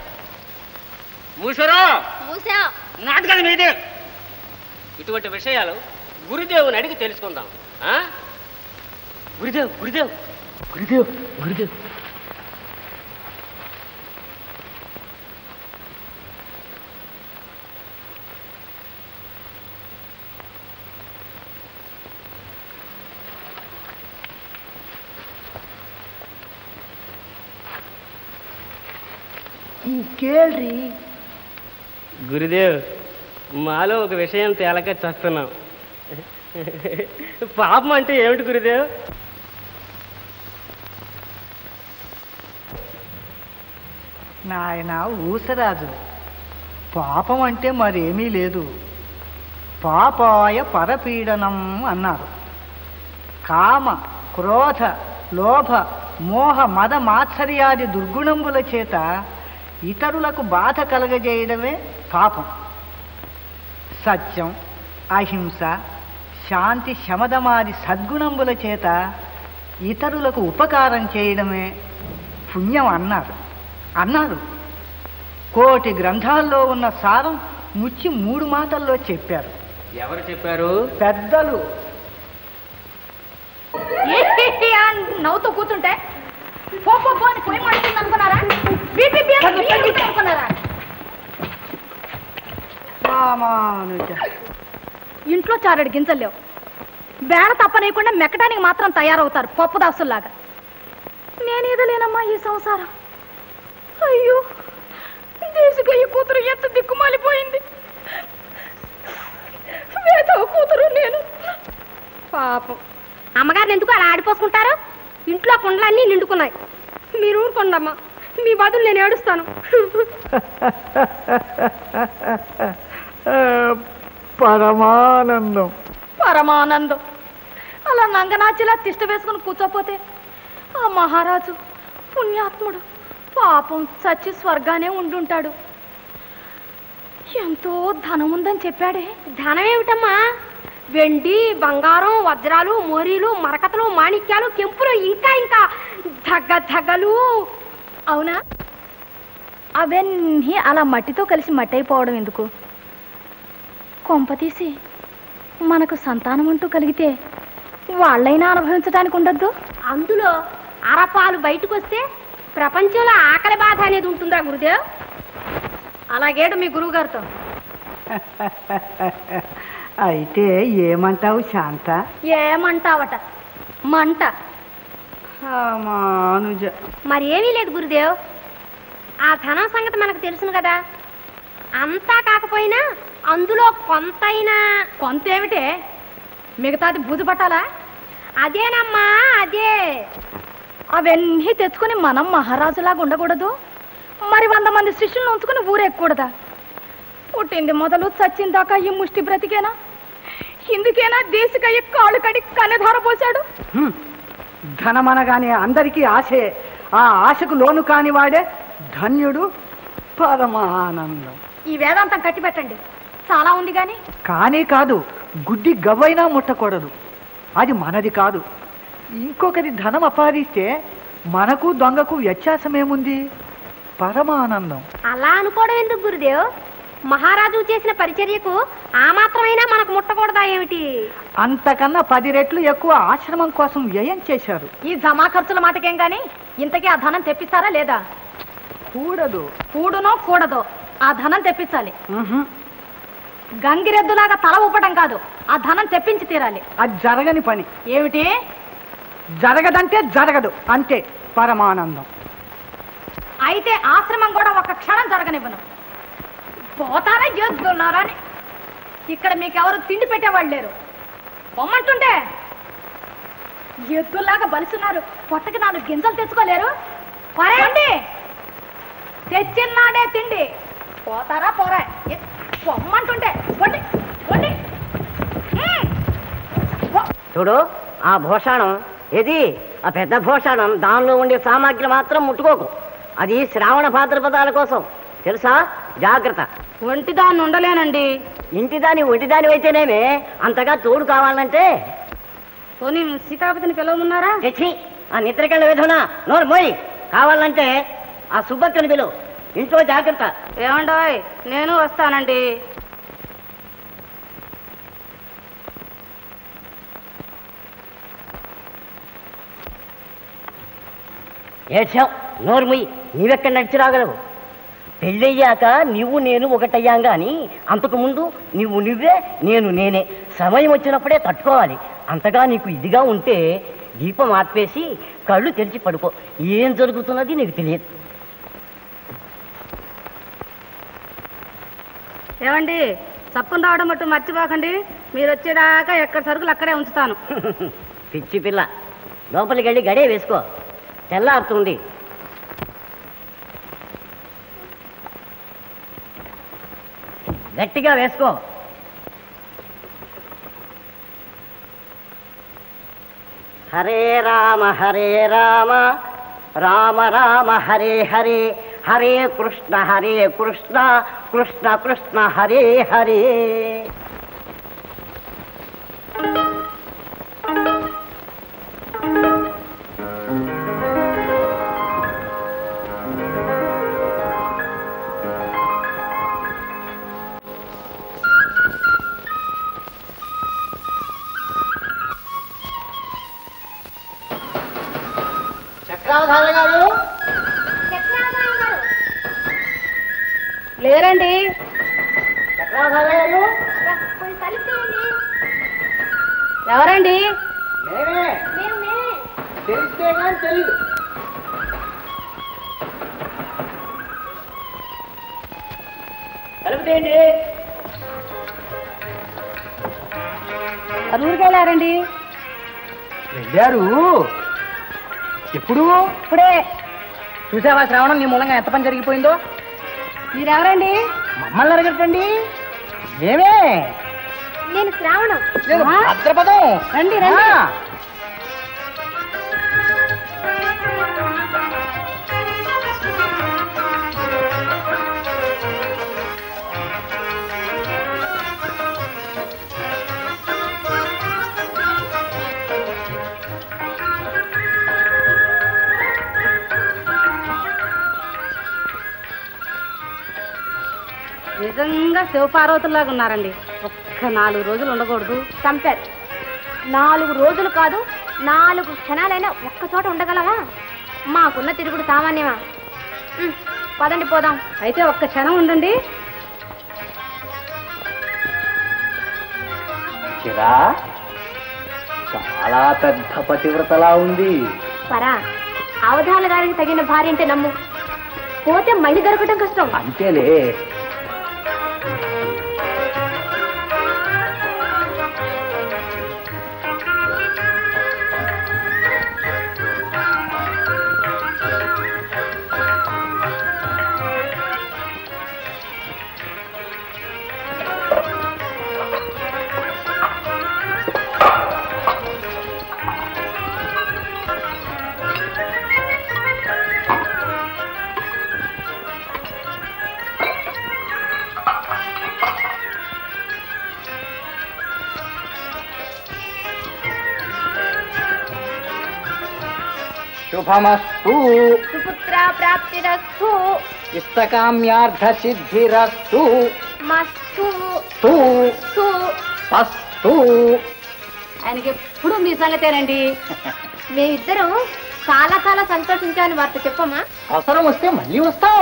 మూసరో మూసా నాటకాలు మీదే ఇటువంటి విషయాలు గురుదేవుని అడిగి తెలుసుకుందాం ఆ? గురుదేవ్ గురుదేవ్ గురుదేవ్ గురుదేవ్ ಕೇಳ್ರಿ గురుదేవ్ మాలో ఒక విషయం తేలక చేస్తున్నాం పాపం అంటే ఏమిటి గురుదేవ్ నాయన ఊసరాజు పాపం అంటే మరేమీ లేదు పాపాయ పరపీడనం అన్నారు కామ క్రోధ లోభ మోహ మద మాత్సర్యాది దుర్గుణంబుల చేత ఇతరులకు బాధ కలగజేయడమే పాపం సత్యం అహింస శాంతి శమదమాది సద్గుణంబుల చేత ఇతరులకు ఉపకారం చేయడమే పుణ్యం అన్నారు అన్నారు కోటి గ్రంథాల్లో ఉన్న సారం ముచ్చి మూడు మాటల్లో చెప్పారు ఎవరు చెప్పారు పెద్దలు నవ్వుతూ కూర్చుంటే పో పో పో అని పోయి మడుతుంది అనుకున్నారా బీపీ అనుకున్నారా రామానుజ ఇంట్లో చారడి గింజలేవు బేడ తప్పనేయకుండా మెక్కడానికి మాత్రం తయారవుతారు పప్పు దాసుల్లాగా నేనేదో లేనమ్మా ఈ సంసారం అయ్యో దేశకు ఈ కూతురు ఎంత దిక్కుమాలిపోయింది వేదవ కూతురు నేను పాపం అమ్మగారిని ఎందుకు అలా ఆడిపోసుకుంటారు ఇంట్లో కుండలన్నీ నిండుకున్నాయి మీరు ఊరుకోండమ్మా మీ బదులు నేను ఏడుస్తాను పరమానందం పరమానందం అలా నంగనాచిలా తిష్ట వేసుకుని కూర్చోపోతే ఆ మహారాజు పుణ్యాత్ముడు పాపం చచ్చి స్వర్గానే ఉండుంటాడు ఎంతో ధనం ఉందని చెప్పాడే ధనం ఏమిటమ్మా వెండి బంగారం వజ్రాలు మోరీలు మరకతలు మాణిక్యాలు కెంపులు ఇంకా ఇంకా దగ్గ దగ్గలు అవునా అవన్నీ అలా మట్టితో కలిసి మట్టి అయిపోవడం ఎందుకు కొంపతీసి మనకు సంతానం అంటూ కలిగితే వాళ్ళైనా అనుభవించడానికి ఉండద్దు అందులో అరపాలు బయటకు వస్తే ప్రపంచంలో ఆకలి బాధ అనేది ఉంటుందా గురుదేవ్ అలాగేడు మీ గురువు గారితో అయితే ఏమంటావు శాంత ఏమంటావట మంట రామానుజ మరి ఏమీ లేదు గురుదేవ్ ఆ ధనం సంగతి మనకు తెలుసును కదా అంతా కాకపోయినా అందులో కొంతైనా కొంత ఏమిటే మిగతాది బూజు పట్టాలా అదేనమ్మా అదే అవన్నీ తెచ్చుకొని మనం మహారాజులాగా ఉండకూడదు మరి వంద మంది శిష్యులను ఉంచుకుని ఊరెక్కకూడదా పుట్టింది మొదలు చచ్చిన దాకా ఈ ముష్టి బ్రతికేనా ఇందుకేనా దేశకయ్య కాళ్ళు కడి కన్నెధార పోశాడు ధనమనగానే అందరికీ ఆశే ఆ ఆశకు లోను కాని వాడే ధన్యుడు పరమానందం ఈ వేదాంతం కట్టిపెట్టండి చాలా ఉంది కానీ కానే కాదు గుడ్డి గవ్వైనా ముట్టకూడదు అది మనది కాదు ఇంకొకరి ధనం అపాదిస్తే మనకు దొంగకు వ్యత్యాసమేముంది పరమానందం అలా అనుకోవడం ఎందుకు గురుదేవ్ మహారాజు చేసిన పరిచర్యకు ఆ మాత్రమైనా మనకు ముట్టకూడదా ఏమిటి అంతకన్నా పది రెట్లు ఎక్కువ ఆశ్రమం కోసం వ్యయం చేశారు ఈ జమా ఖర్చుల మాటకేం గాని ఇంతకీ ఆ ధనం తెప్పిస్తారా లేదా కూడదు కూడునో కూడదో ఆ ధనం తెప్పించాలి గంగిరెద్దులాగా తల ఊపటం కాదు ఆ ధనం తెప్పించి తీరాలి అది జరగని పని ఏమిటి జరగదంటే జరగదు అంతే పరమానందం అయితే ఆశ్రమం కూడా ఒక క్షణం జరగనివ్వను పోతారా ఎద్దున్నారా అని ఇక్కడ మీకెవరు తిండి పెట్టేవాళ్ళు లేరు పొమ్మంటుంటే ఎద్దుల్లాగా బలిసున్నారు పొట్టకి నాలుగు గింజలు తెచ్చుకోలేరు పరేయండి తెచ్చిన్నాడే తిండి పోతారా పోరా ఎ- పొమ్మంటుంటే వండి వండి మ్మ్. చూడు ఆ భూషణం ఏది ఆ పెద్ద భూషణం దానిలో ఉండే సామాగ్రి మాత్రం ముట్టుకోకు అది శ్రావణ భాద్రపదాల కోసం తెలుసా జాగ్రత్త ఒంటిదాన్ని ఉండలేనండి ఇంటిదాని ఒంటిదాని అయితేనేమే అంతగా తోడు కావాలంటే పోనీ సీతాపతిని పిలవమున్నారా తెచ్చి ఆ నిద్రకెళ్ళ విధున నోరు మోయి కావాలంటే ఆ సుబ్బక్కని పిలువు ఇంట్లో జాగ్రత్త ఏమండోయ్ నేను వస్తానండి ఏడ్చావు నోరు ముయ్యి నీవెక్కడ నడిచి రాగలవు పెళ్ళయ్యాక నువ్వు నేను ఒకటయ్యాం గాని అంతకు ముందు నువ్వు నువ్వే నేను నేనే సమయం వచ్చినప్పుడే తట్టుకోవాలి అంతగా నీకు ఇదిగా ఉంటే దీపం ఆర్పేసి కళ్ళు తెరిచి పడుకో ఏం జరుగుతున్నది నీకు తెలియదు ఏమండి చప్పున రావడం మట్టు మర్చిపోకండి మీరు వచ్చేదాకా ఎక్కడ సరుకులు అక్కడే ఉంచుతాను పిచ్చి పిల్ల లోపలికి వెళ్ళి గడే వేసుకో తెల్లారుతుంది గట్టిగా వేసుకో హరే రామ హరే రామ రామ రామ హరే హరే హరే కృష్ణ హరే కృష్ణ కృష్ణ కృష్ణ హరే హరే చక్రావధాన గారు లేరండి చక్రావధాన గారు ఎవరండి మేమే తెలిస్తే కానీ తెలీదు కలుపుతేయండి అది ఊరికి వెళ్ళారండి వెళ్ళారు ఎప్పుడు ఇప్పుడే చూసావా శ్రావణం నీ మూలంగా ఎంత పని జరిగిపోయిందో మీరెవరండి మమ్మల్ని అడగటండి ఏమే నేను శ్రావణం లేదు ఆ? భద్రపదం రండి, రండి. ఆ. నిజంగా శివపార్వతుల్లాగా ఉన్నారండి ఒక్క నాలుగు రోజులు ఉండకూడదు చంపారు నాలుగు రోజులు కాదు నాలుగు క్షణాలైనా ఒక్క చోట ఉండగలమా మాకున్న తిరుగుడు సామాన్యమా ఉమ్, పదండి పోదాం అయితే ఒక్క క్షణం ఉండండి చిరా చాలా పెద్ద పతివ్రతలా ఉంది పరా అవధాన గారికి తగిన భార్య అంటే నమ్ము పోతే మళ్ళీ దొరకటం కష్టం అంతేలే శుభమస్తు సుపుత్ర ప్రాప్తిరస్తు ఇష్టకామ్యార్థ సిద్ధిరస్తు మస్తు తూ తు. పస్తూ ఆయనకి ఎప్పుడు మీ సంగతేనండి మేమిద్దరం చాలా చాలా సంతోషించాలని వార్త చెప్పమ్మా అవసరం వస్తే మళ్ళీ వస్తాం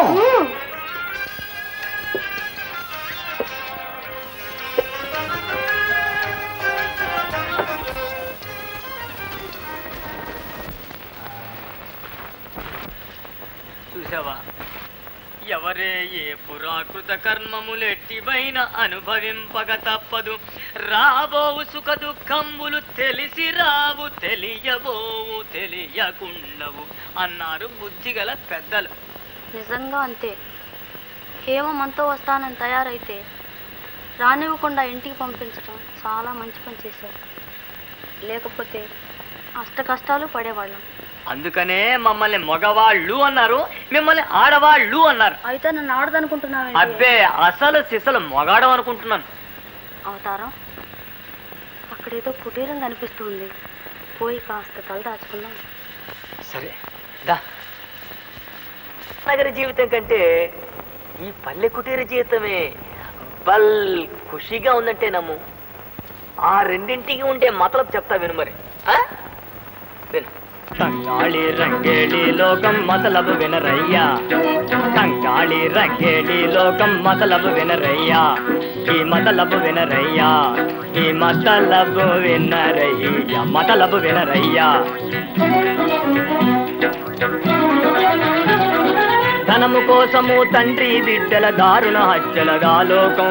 చూసావా ఎవరే ఏ పురాకృత కర్మములెట్టివైన అనుభవింపగ తప్పదు రాబోవు సుఖ దుఃఖంబులు తెలిసి రావు తెలియబోవు తెలియకుండవు అన్నారు బుద్ధిగల పెద్దలు నిజంగా అంతే హేమ మనతో వస్తానని తయారైతే రానివ్వకుండా ఇంటికి పంపించడం చాలా మంచి పని చేశారు లేకపోతే అష్ట కష్టాలు పడేవాళ్ళం అందుకనే మమ్మల్ని మగవాళ్ళు అన్నారు మిమ్మల్ని ఆడవాళ్ళు అన్నారు అయితే నన్ను ఆడదనుకుంటున్నావు అబ్బే అసలు సిసలు మొగాడం అనుకుంటున్నాను అవతారం అక్కడేదో కుటీరం కనిపిస్తుంది పోయి కాస్త తల దాచుకుందాం సరే దా నగర జీవితం కంటే ఈ పల్లె కుటీర జీవితమే బల్ ఖుషిగా ఉందంటే నమ్ము ఆ రెండింటికి ఉండే మతలబు చెప్తా విను మరి ఆ? విను కంగాళి రంగేడి లోకం మతలబు వినరయ్యా కంగాళి రంగేడి లోకం మతలబు వినరయ్యా ఈ మతలబు వినరయ్యా ఈ మతలబు వినరయ్యా మతలబు వినరయ్యా ధనము కోసము తండ్రి బిడ్డల దారుణ హత్యలగా లోకం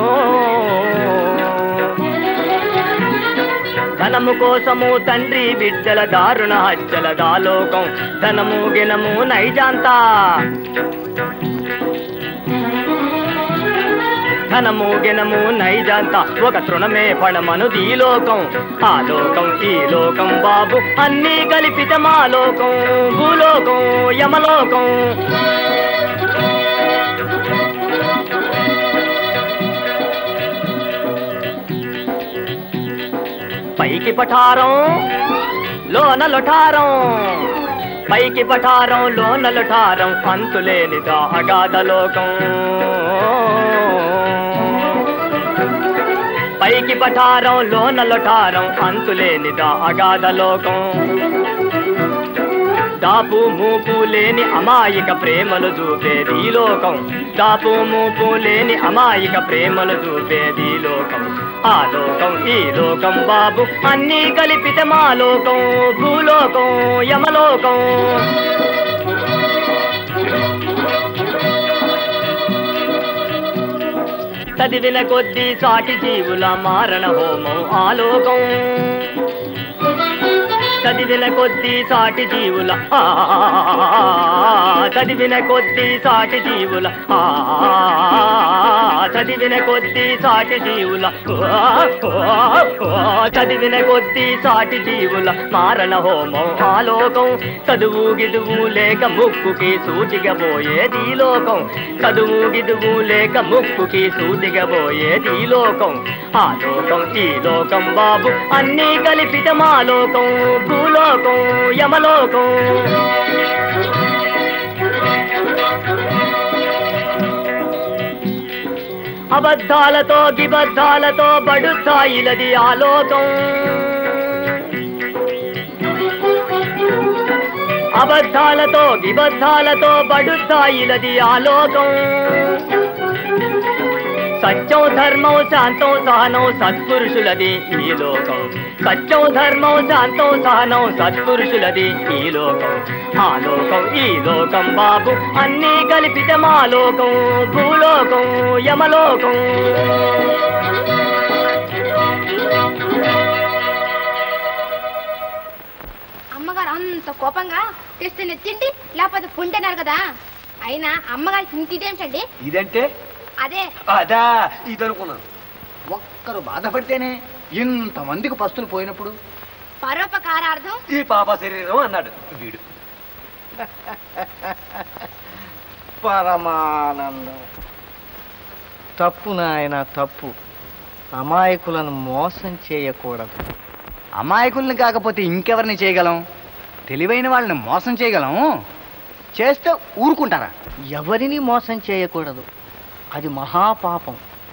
ధనము కోసము తండ్రి బిడ్డల దారుణ హత్యలగా లోకం ధనము గినము నైజాంతా ధనము గినము నైజాంత ఒక తృణమే ఫలమను ఈ లోకం ఆ లోకం ఈ లోకం బాబు అన్నీ కలిపిత మా లోకం భూలోకం యమలోకం పైకి పఠారం లోన లొఠారం పైకి పఠారం లోన లొఠారం అంతులేనిదా అగాధ లోకం పైకి పఠారం లోన లొఠారం అంతులేనిదా అగాధ లోకం దాపు మూపు లేని అమాయక ప్రేమలు చూపేది ఈ లోకం దాపు మూపు లేని అమాయక ప్రేమలు చూపేది ఈ లోకం ఆ లోకం ఈ లోకం బాబు అన్నీ కలిపితే మా లోకం భూలోకం యమలోకం చదివిన కొద్దీ సాటి జీవుల మారణ హోమం ఆలోకం చదివిన కొద్దీ సాటి జీవుల ఆ, చదివిన కొద్దీ సాటి జీవుల ఆ, చదివిన కొద్దీ సాటి జీవుల ఆ, ఆ, ఆ, చదివిన కొద్దీ సాటి జీవుల మారణ హోమం ఆలోకం చదువు గిదువు లేక ముక్కుకి సూటిగా పోయేది ఈ లోకం చదువు గిదువు లేక ముక్కుకి సూటిగా పోయేది ఈ లోకం ఆ లోకం ఈ లోకం బాబు అన్నీ కలిపిత మా లోకం భూలోకం యమలోకం అబద్ధాలతో గిబద్ధాలతో బడుతాయిలది ఆలోకం అబద్ధాలతో గిబద్ధాలతో బడుతాయిలది ఆలోకం సత్యం ధర్మం శాంతం సహనం సత్పురుషులది ఈ లోకం సత్యం ధర్మం శాంతం సహనం సత్పురుషులది ఈ లోకం ఆ లోకం ఈ లోకం బాబు అన్నీ కలిపితే మా లోకం భూలోకం యమలోకం అమ్మగారు అంత కోపంగా తెస్తే తిండి లేకపోతే కుంటున్నారు కదా అయినా అమ్మగారికి ఇంత ఇదేమిటండి ఇదంటే అదే అదా ఇదనుకున్నాను ఒక్కరు బాధపడితేనే ఇంతమందికి పస్తులు పోయినప్పుడు పరోపకారార్థం ఈ పాప శరీరం అన్నాడు వీడు పరమానందం తప్పు నాయన తప్పు అమాయకులను మోసం చేయకూడదు అమాయకుల్ని కాకపోతే ఇంకెవరిని చేయగలం తెలివైన వాళ్ళని మోసం చేయగలం చేస్తే ఊరుకుంటారా ఎవరిని మోసం చేయకూడదు అది మహాపాపం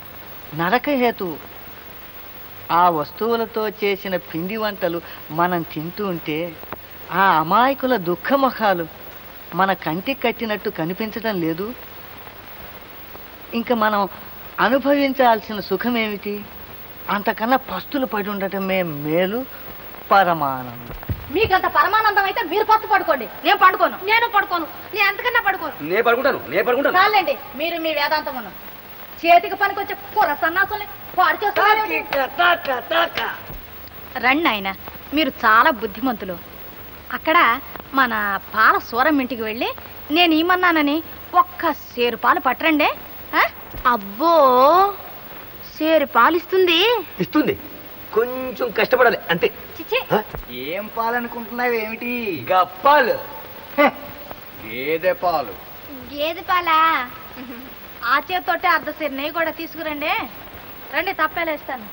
నరకహేతువు ఆ వస్తువులతో చేసిన పిండి వంటలు మనం తింటూ ఉంటే ఆ అమాయకుల దుఃఖముఖాలు మన కంటికి కట్టినట్టు కనిపించడం లేదు ఇంకా మనం అనుభవించాల్సిన సుఖం ఏమిటి అంతకన్నా పస్తులు పడి ఉండటమే మేలు పరమానందం మీకంత పరమానందం అయితే మీరు పస్తు పడుకోండి నేను పడుకోను నేను పడుకోను నేను ఎంతకన్నా పడుకోను నే పడుకుంటాను నే పడుకుంటాను చాలండి మీరు మీ వేదాంతం ఉన్నాం చేతికి పనికొచ్చే కూర సన్నాసుల్ని పాడు చేస్తున్నారు రండి ఆయన మీరు చాలా బుద్ధిమంతులు అక్కడ మన పాల సూరం ఇంటికి వెళ్ళి నేను ఏమన్నానని ఒక్క సేరు పాలు పట్టరండి ఆ? అబ్బో సేరు పాలిస్తుంది ఇస్తుంది కొంచెం కష్టపడాలి అంతే చిచి ఏం పాలనుకుంటున్నావు ఏమిటి గప్పాలు గేదె పాలు గేదె పాలా ఆ చేతితోటే అర్ధ సేరు నెయ్యి కూడా తీసుకురండి రండి తప్పేలేస్తాను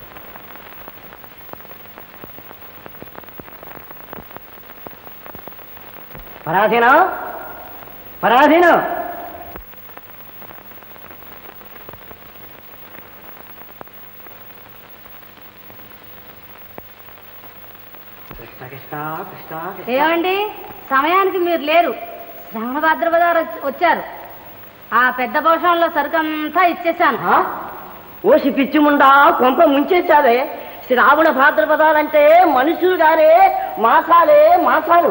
పరాధీనం పరాధీనం కృష్ణ కృష్ణ కృష్ణ కృష్ణ ఏమండి సమయానికి మీరు లేరు శ్రవణ భాద్రపదారు వచ్చారు ఆ పెద్ద భోషంలో సరుకంతా ఇచ్చేసాను ఓసి పిచ్చి ముండా కొంప ముంచేశావే శ్రావణ భాద్రపదాలంటే మనుషులు గానే మాసాలే మాసాలు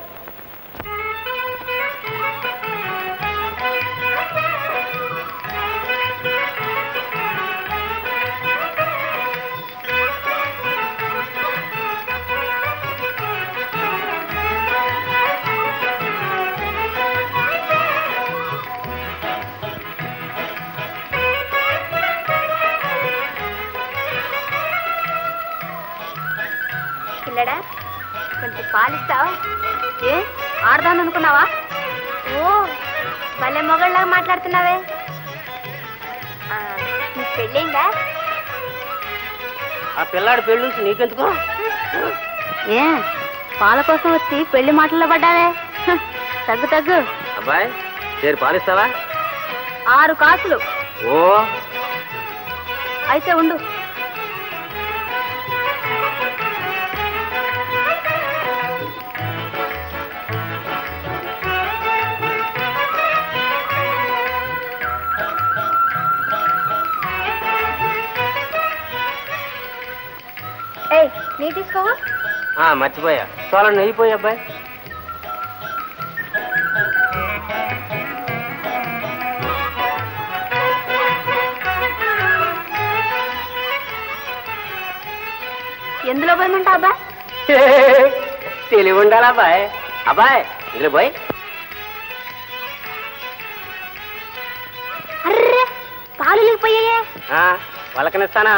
పిల్లడా కొంచెం పాలిస్తావా ఏ ఆడదాం అనుకున్నావా ఓ భలే మొగళ్ళగా మాట్లాడుతున్నావే ఆ, నీకు పెళ్ళైందా ఆ పిల్లాడి పెళ్ళి నుంచి నీకెందుకు ఏ పాల కోసం వచ్చి పెళ్లి మాటల్లో పడ్డావే హ, తగ్గు తగ్గు అబ్బాయి చేరు పాలిస్తావా ఆరు కాసులు ఓ అయితే ఉండు ఏయ్ నీ తీసుకోవా ఆ, మర్చిపోయా చాలా నెయ్యిపోయా అబ్బాయి ఎందులో పోయమంటా అబ్బా తెలివి ఉండాలా అబ్బాయి అబ్బాయి ఇందులో పోయి అర్రే పాలు లేకపోయాయే ఆ, వాళ్ళకనిస్తానా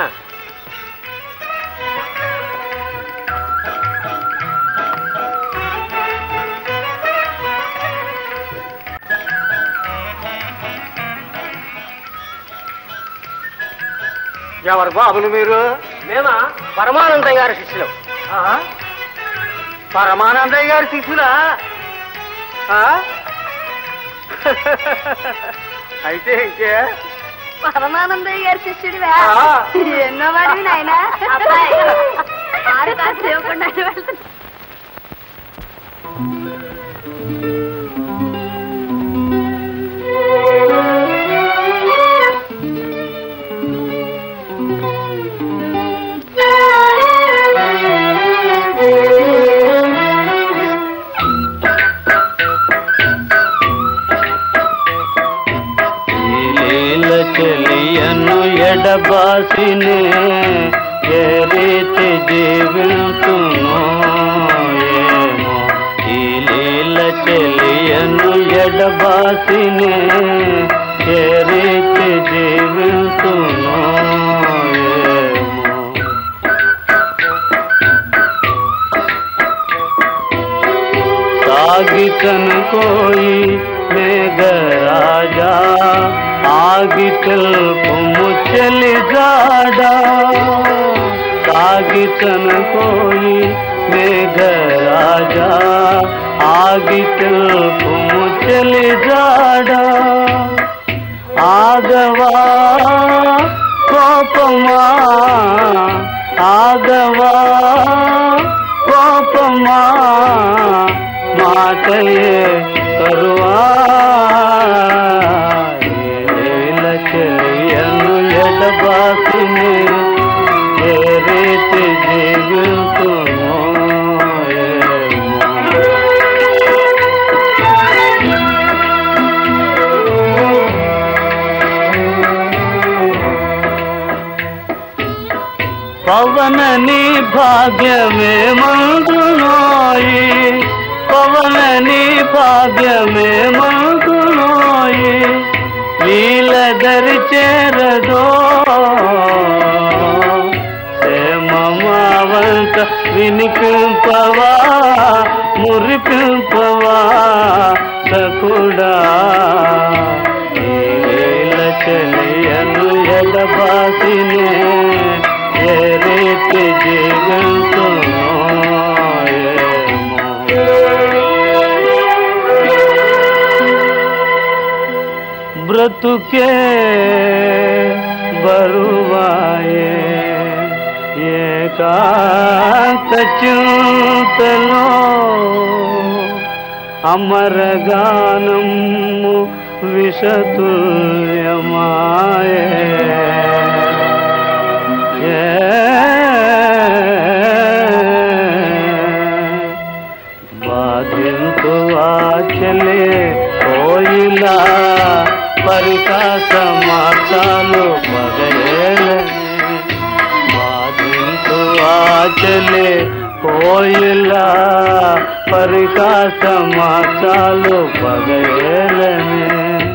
ఎవరు బాబులు మీరు మేమా పరమానందయ్య గారి శిష్యులు పరమానందయ్య గారి శిష్యులా ఆ? అయితే ఇంకే పరమానందయ్య గారి శిష్యుడివా ఆ. ఎన్నో వాడివి నాయన ఆరు కాసులు ఇవ్వకుండా వెళ్తున్నా లీల చెలియను ఎడబాసినే ఏ రీతి జీవితును ఏమో ఈ లీల చెలియను ఎడబాసినే ఏ రీతి జీవితును ఏమో सागितन कोई मेघराजा आगितल मुचल जाडा सागितन कोई मेघराजा आगितल मुचल जाडा आगवा को కోపమా ఆగవా కోపమా మాటయే కరువా ఏల చెలియను ఎడబాసిని ఏ రీతి జీవితుమో పవనని భాగ్యమే మందునోయి పవనని భాగ్యమే మందునోయి లీలదరి చేరదో క్షేమమావంత వినిపింపవా మురిపింపవా సకుడా లీల చెలియను ఎడబాసినే ఏ రీతి జీవితునో బ్రతుకే బరువాయే ఏకాంత చింతలో అమరగానము విషతుల్యమాయే బాధింతు ఆచలే కోయిలా పరికాస మాసాలు పగయేలని బాధింతు ఆచలే కోయిలా పరికాస మాసాలు పగయేలని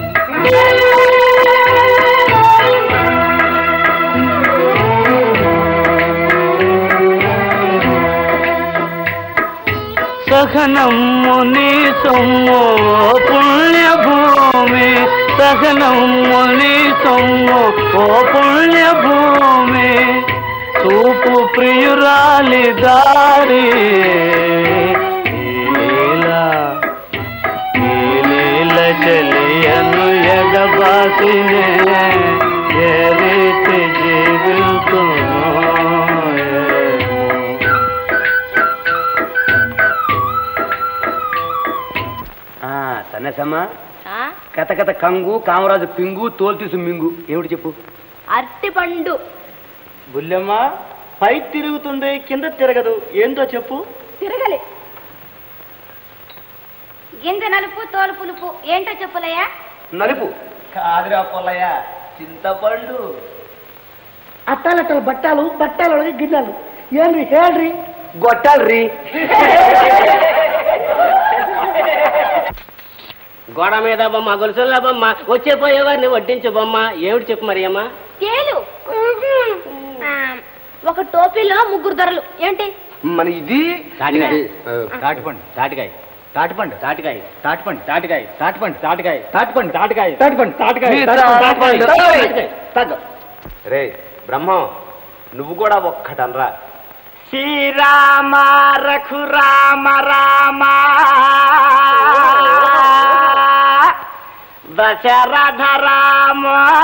సహనమ్ముని సొమ్ము పుణ్యభూమి సహనమ్ముని సొమ్ము ఓ పుణ్యభూమి చూపు ప్రియురాలి దారి ఈలీలా ఈలీల చెలియను ఎగబాసినే ఏ రీతి జీవితునో సన్నసమ్మ కథ కథ కంగు కామరాజు పింగు తోలు తీసు మింగు ఏమిటి చెప్పు అరటిపండు బుల్లెమ్మ పై తిరుగుతుంది కింద తిరగదు ఏందో చెప్పు తిరగలి గింజ నలుపు తోలు పులుపు ఏంటో చెప్పులయ్యా నలుపు కాదురా పొల్లయ్య చింతపండు అట్టాలట్టలు బట్టాలు బట్టాలు గిన్నెలు ఏంటి ಹೇಳ್ರಿ గొట్టాలి గోడ మీద బొమ్మ గొలుసుల బొమ్మ వచ్చే పోయేవారిని వడ్డించు బొమ్మ ఏమిటి చెప్పు మరి అమ్మా తేలు ఆ, ఒక టోపీలో ముగ్గురు ధరలు ఏంటి మన ఇది తాటికాయ తాటిపండు తాటికాయ తాటిపండు తాటికాయ తాటిపండు తాటికాయ తాటిపండు తాటికాయ తాటిపండు తాటికాయ తాటిపండు తాటికాయ మీ తాటిపండు, తాటిపండు. తాటిపండు. రే బ్రహ్మం నువ్వు కూడా ఒక్కటనరా శ్రీరామ రఘురామ రామ దశరథ రామ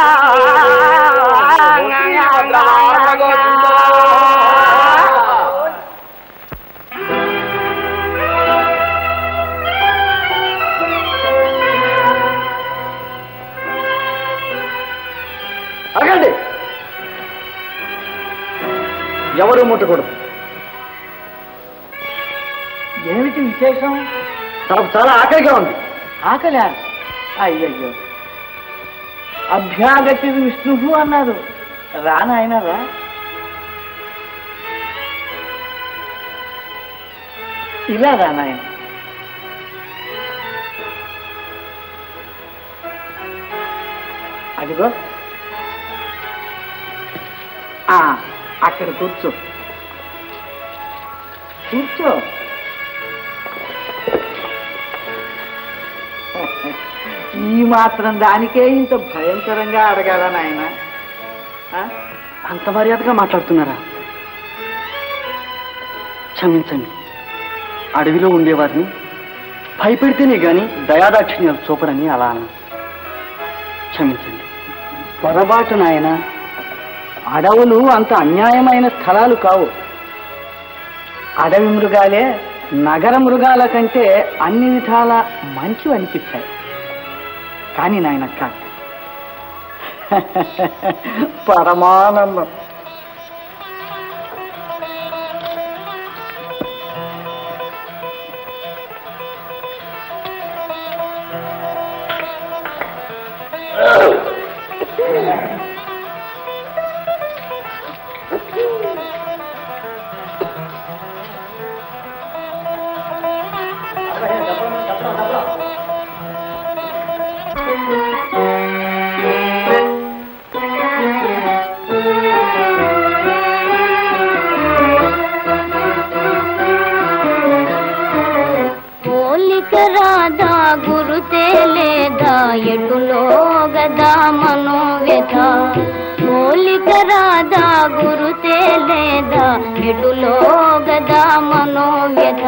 ఆగండి ఎవరు ముట్టకూడదు ఏమిటి విశేషం నాకు చాలా ఆకలిగా ఉంది ఆకలి అయ్యయ్యో అభ్యాగతి విష్ణువు అన్నారు రానాయన రా ఇలా రానాయన అదిగో ఆ, అక్కడ కూర్చో కూర్చో ఈ మాత్రం దానికే ఇంత భయంకరంగా అడగాల నాయన అంత మర్యాదగా మాట్లాడుతున్నారా క్షమించండి అడవిలో ఉండేవారిని భయపెడితేనే గాని దయాదాక్షిణ్యాలు చూపడని అలా అన్నా క్షమించండి పొరపాటు నాయన అడవులు అంత అన్యాయమైన స్థలాలు కావు అడవి మృగాలే నగర మృగాల కంటే అన్ని విధాల మంచివి అనిపిస్తాయి కానీ నాయనక్క పరమానందం పోలిక రాదా గురుతే లేదా ఎటులో గదా మనోవ్యథ పోలిక రాదా గురుతే లేదా ఎటులో గదా మనోవ్యథ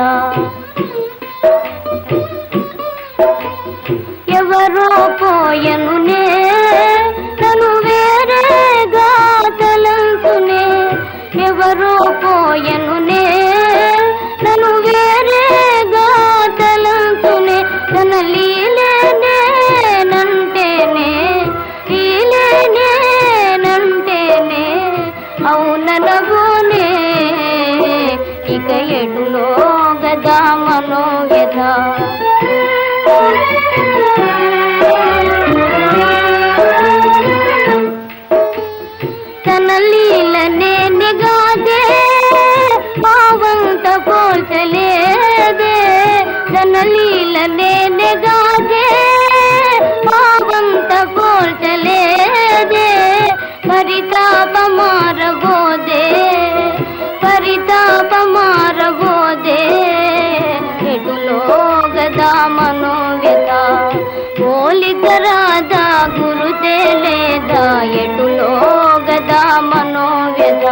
ఎవరో పోయనునే తను వేరేగా తలంతునే ఎవరో పోయనునే తను వేరేగా తలంతునే తన లీలేనే నంటేనే లీలేనే నంటేనే అవుననగోనే ఇక ఎటులో గదా మనోవ్యథ తన లీలనే నిగాదే పావంత పోల్చలేదే తన లీలనే నిగాదే పావంత పోల్చలేదే పరితాప మారబోదే పరితాప మారబోదే ఎటులో గదా మనోవ్యత పోలిక రాదా గురుతే లేదా ఎటులో గదా మనోవ్యత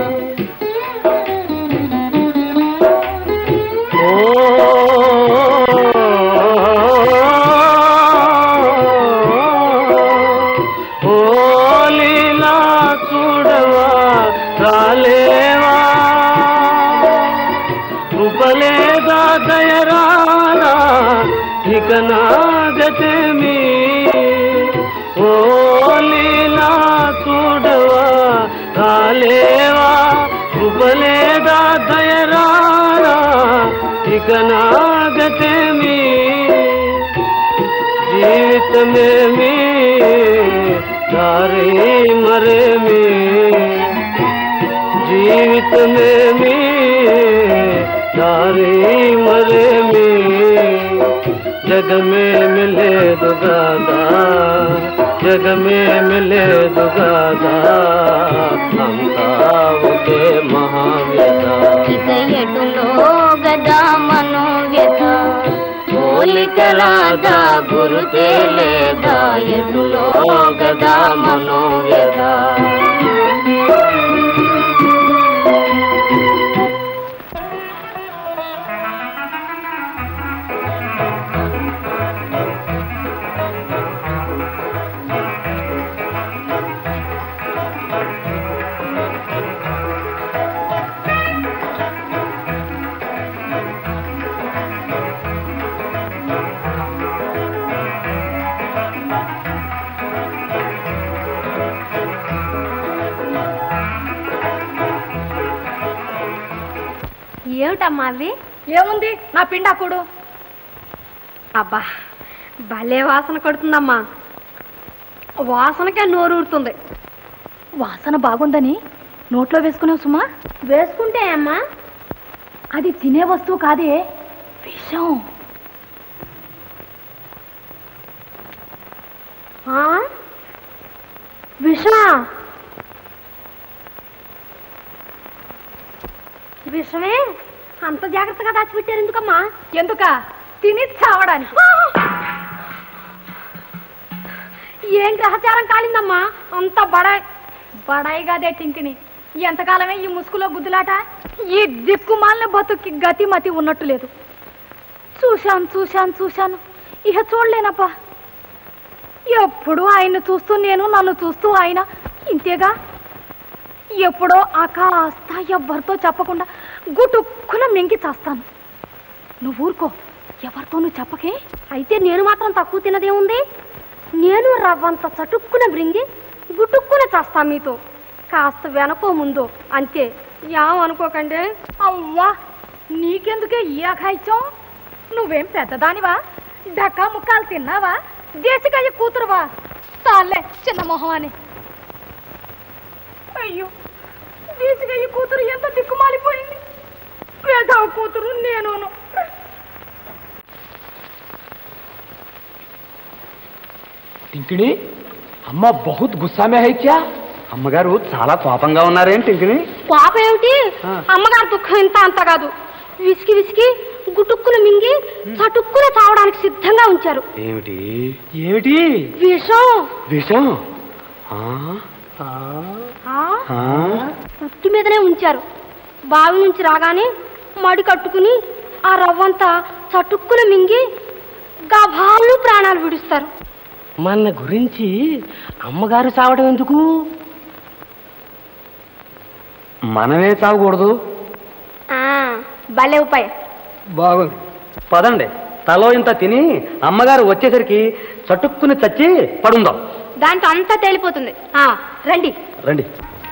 ఓ లీలా చూడవా రాలేవా కృపలేదా దయరారా ఇక నా గతమి ఓ లీలా చూడవా రాలేవా కృపలేదా దయరారా ఇక నా గతమి జీవితమేమి దారి మరేమి జీవితమేమి దారి మరేమి జగమే మిలేదు గాదా జగమే మిలేదు గాదా అంతా ఒకే మహావ్యత ఇక ఎటులో గదా మనోవ్యత పోలిక రాదా గురుతే లేదా ఎటులో గదా మనోవ్యత ఏమిటమ్మా అవి ఏముంది నా పిండాకుడు అబ్బా భలే వాసన కొడుతుందమ్మా వాసనకే నోరు ఊరుతుంది వాసన బాగుందని నోట్లో వేసుకున్నావు సుమా వేసుకుంటే అమ్మా అది తినే వస్తువు కాదే విషం ఆ? విషమా విషమే అంత జాగ్రత్తగా దాచిపెట్టారు ఎందుకమ్మా ఎందుక తిని చావడానికి ఏం గ్రహచారం కాలిందమ్మా అంత బడాయి బడాయి కాదే టింకిని ఎంతకాలమే ఈ ముసుగులో గుద్దులాట ఈ దిక్కుమాలిన బతుక్కి గతి మతి ఉన్నట్టు లేదు చూశాను చూశాను చూశాను ఇక చూడలేనప్పా ఎప్పుడు ఆయన చూస్తూ నేను నన్ను చూస్తూ ఆయన ఇంతేగా ఎప్పుడో ఆ కాస్త ఎవ్వరితో చెప్పకుండా గుటుక్కున మింగి చేస్తాను నువ్వు ఊరుకో ఎవరితోనూ చెప్పకే అయితే నేను మాత్రం తక్కువ తినదేముంది నేను రవ్వంత చటుక్కున బ్రింగి గుటుక్కున చేస్తా మీతో కాస్త వెనకో ముందో అంతే ఏమనుకోకండి అవ్వా నీకెందుకే ఈ అఘాయిత్యం నువ్వేం పెద్దదానివా డక్కా ముక్కాలు తిన్నావా దేశకాయ కూతురువా తాళ్ళే చిన్న మొహం అని అయ్యో దేశకాయ కూతురు ఎంత దిక్కుమాలిపోయింది వేదవ కూతురు నేను టింకిణి అమ్మ బహుత్ గుస్సా మే హై క్యా అమ్మగారు చాలా కోపంగా ఉన్నారేం టింకిణి పాప ఏమిటి అమ్మగారి దుఃఖం ఇంత అంత కాదు విసికి విసికి గుటుక్కున మింగి చటుక్కున చావడానికి సిద్ధంగా ఉంచారు ఏమిటి ఏమిటి విషం విషం ఆ, ఆ, ఆ. పుట్టి మీదనే ఉంచారు బావి నుంచి రాగానే మడి కట్టుకుని ఆ రవ్వంతా చటుక్కున మింగి గభాలు ప్రాణాలు విడుస్తారు మన గురించి అమ్మగారు చావడం ఎందుకు మనమే చావకూడదు భలే ఉపాయం బాగుంది పదండి తలో ఇంత తిని అమ్మగారు వచ్చేసరికి చటుక్కుని చచ్చి పడుందాం దాంతో అంతా తేలిపోతుంది ఆ రండి రండి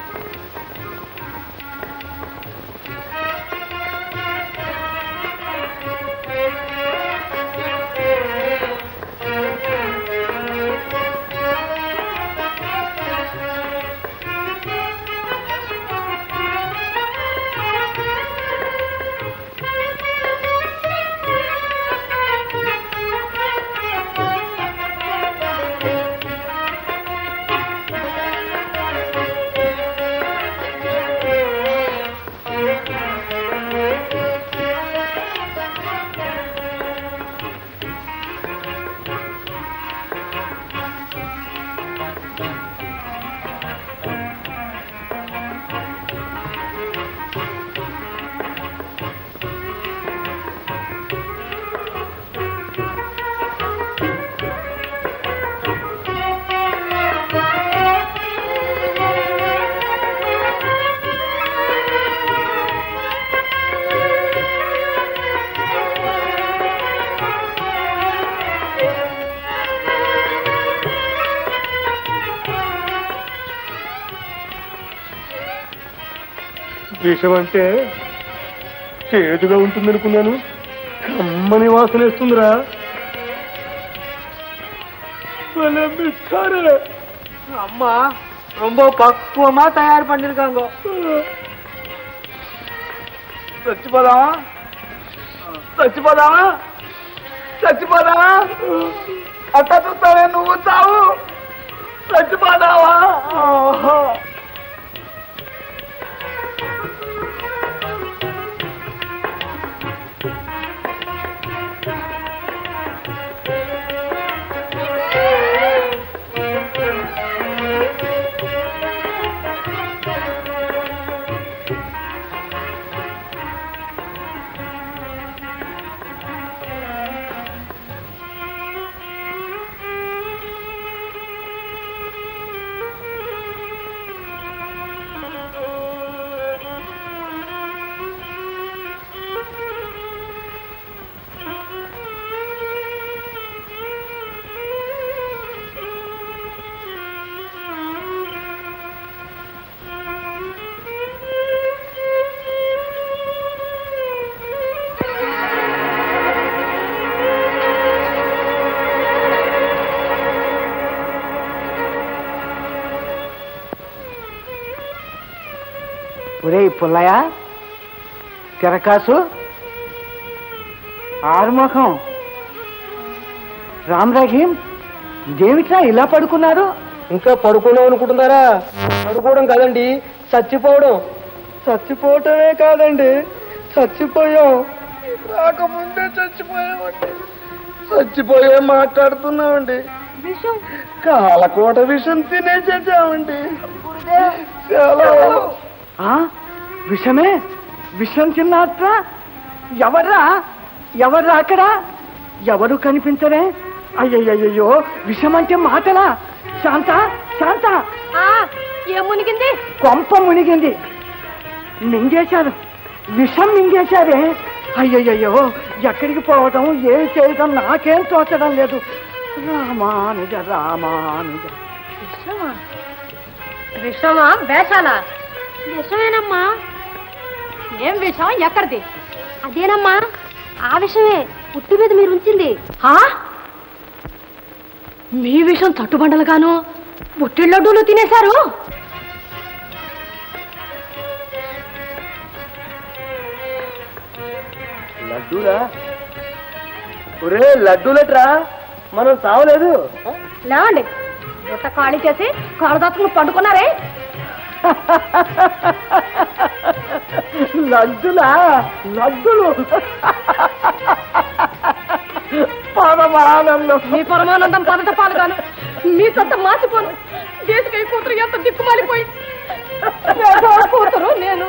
విషం అంటే చేదుగా ఉంటుంది అనుకున్నాను కమ్మని వాసన వేస్తుందిరా భలే మిస్సారే. அம்மா ரொம்ப பக்குவமா தயார் பண்ணிருக்காங்க చచ్చిపోదామా చచ్చిపోదామా చచ్చిపోదామా అట్ట చూస్తావే నువ్వు చావు చచ్చిపోదావా ఓహో. ఒరే పుల్లయ్య తిరకాసు ఆరుముఖం రామ్ రహీం ఇదేమిట్రా ఇలా పడుకున్నారు ఇంకా పడుకున్నాం అనుకుంటున్నారా పడుకోవడం కాదండి చచ్చిపోవడం చచ్చిపోవటమే కాదండి చచ్చిపోయాం రాకముందే చచ్చిపోయామండి చచ్చిపోయే మాట్లాడుతున్నామండి విషం కాలకోట విషం తినేసేసామండి చాలా ఆ విషమే విషం చిన్నాత్రా ఎవర్రా ఎవర్రా అక్కడ ఎవరు కనిపించరే అయ్యయ్యో విషం అంటే మాటలా శాంత శాంత ఆ ఏం మునిగింది కొంప మునిగింది మింగేశాను విషం మింగేశారే అయ్యయ్యో ఎక్కడికి పోవటం ఏం చేయటం నాకేం తోచడం లేదు రామానుజ రామానుజ విషమా విషమా వేషాలా విషమేనమ్మా ఏం విషం ఎక్కడిది అదేనమ్మా ఆ విషయమే పుట్టి మీద మీరు ఉంచింది ఆ? మీ విషం తట్టుబండలుగాను బుట్టి లడ్డూలు తినేశారు లడ్డూలా ఒరే లడ్డూలట్రా మనం చావలేదు లేవండి బుట్ట ఖాళీ చేసి కాళదాత్మలు పండుకున్నారే లడ్డులా లడ్డులు పరమానందం మీ పరమానందం పదట పాలుగాను మీ సొంత మాసిపోను దేశకై కూతురు ఎంత దిక్కుమాలిపోయి పేదవాడి కూతురు నేను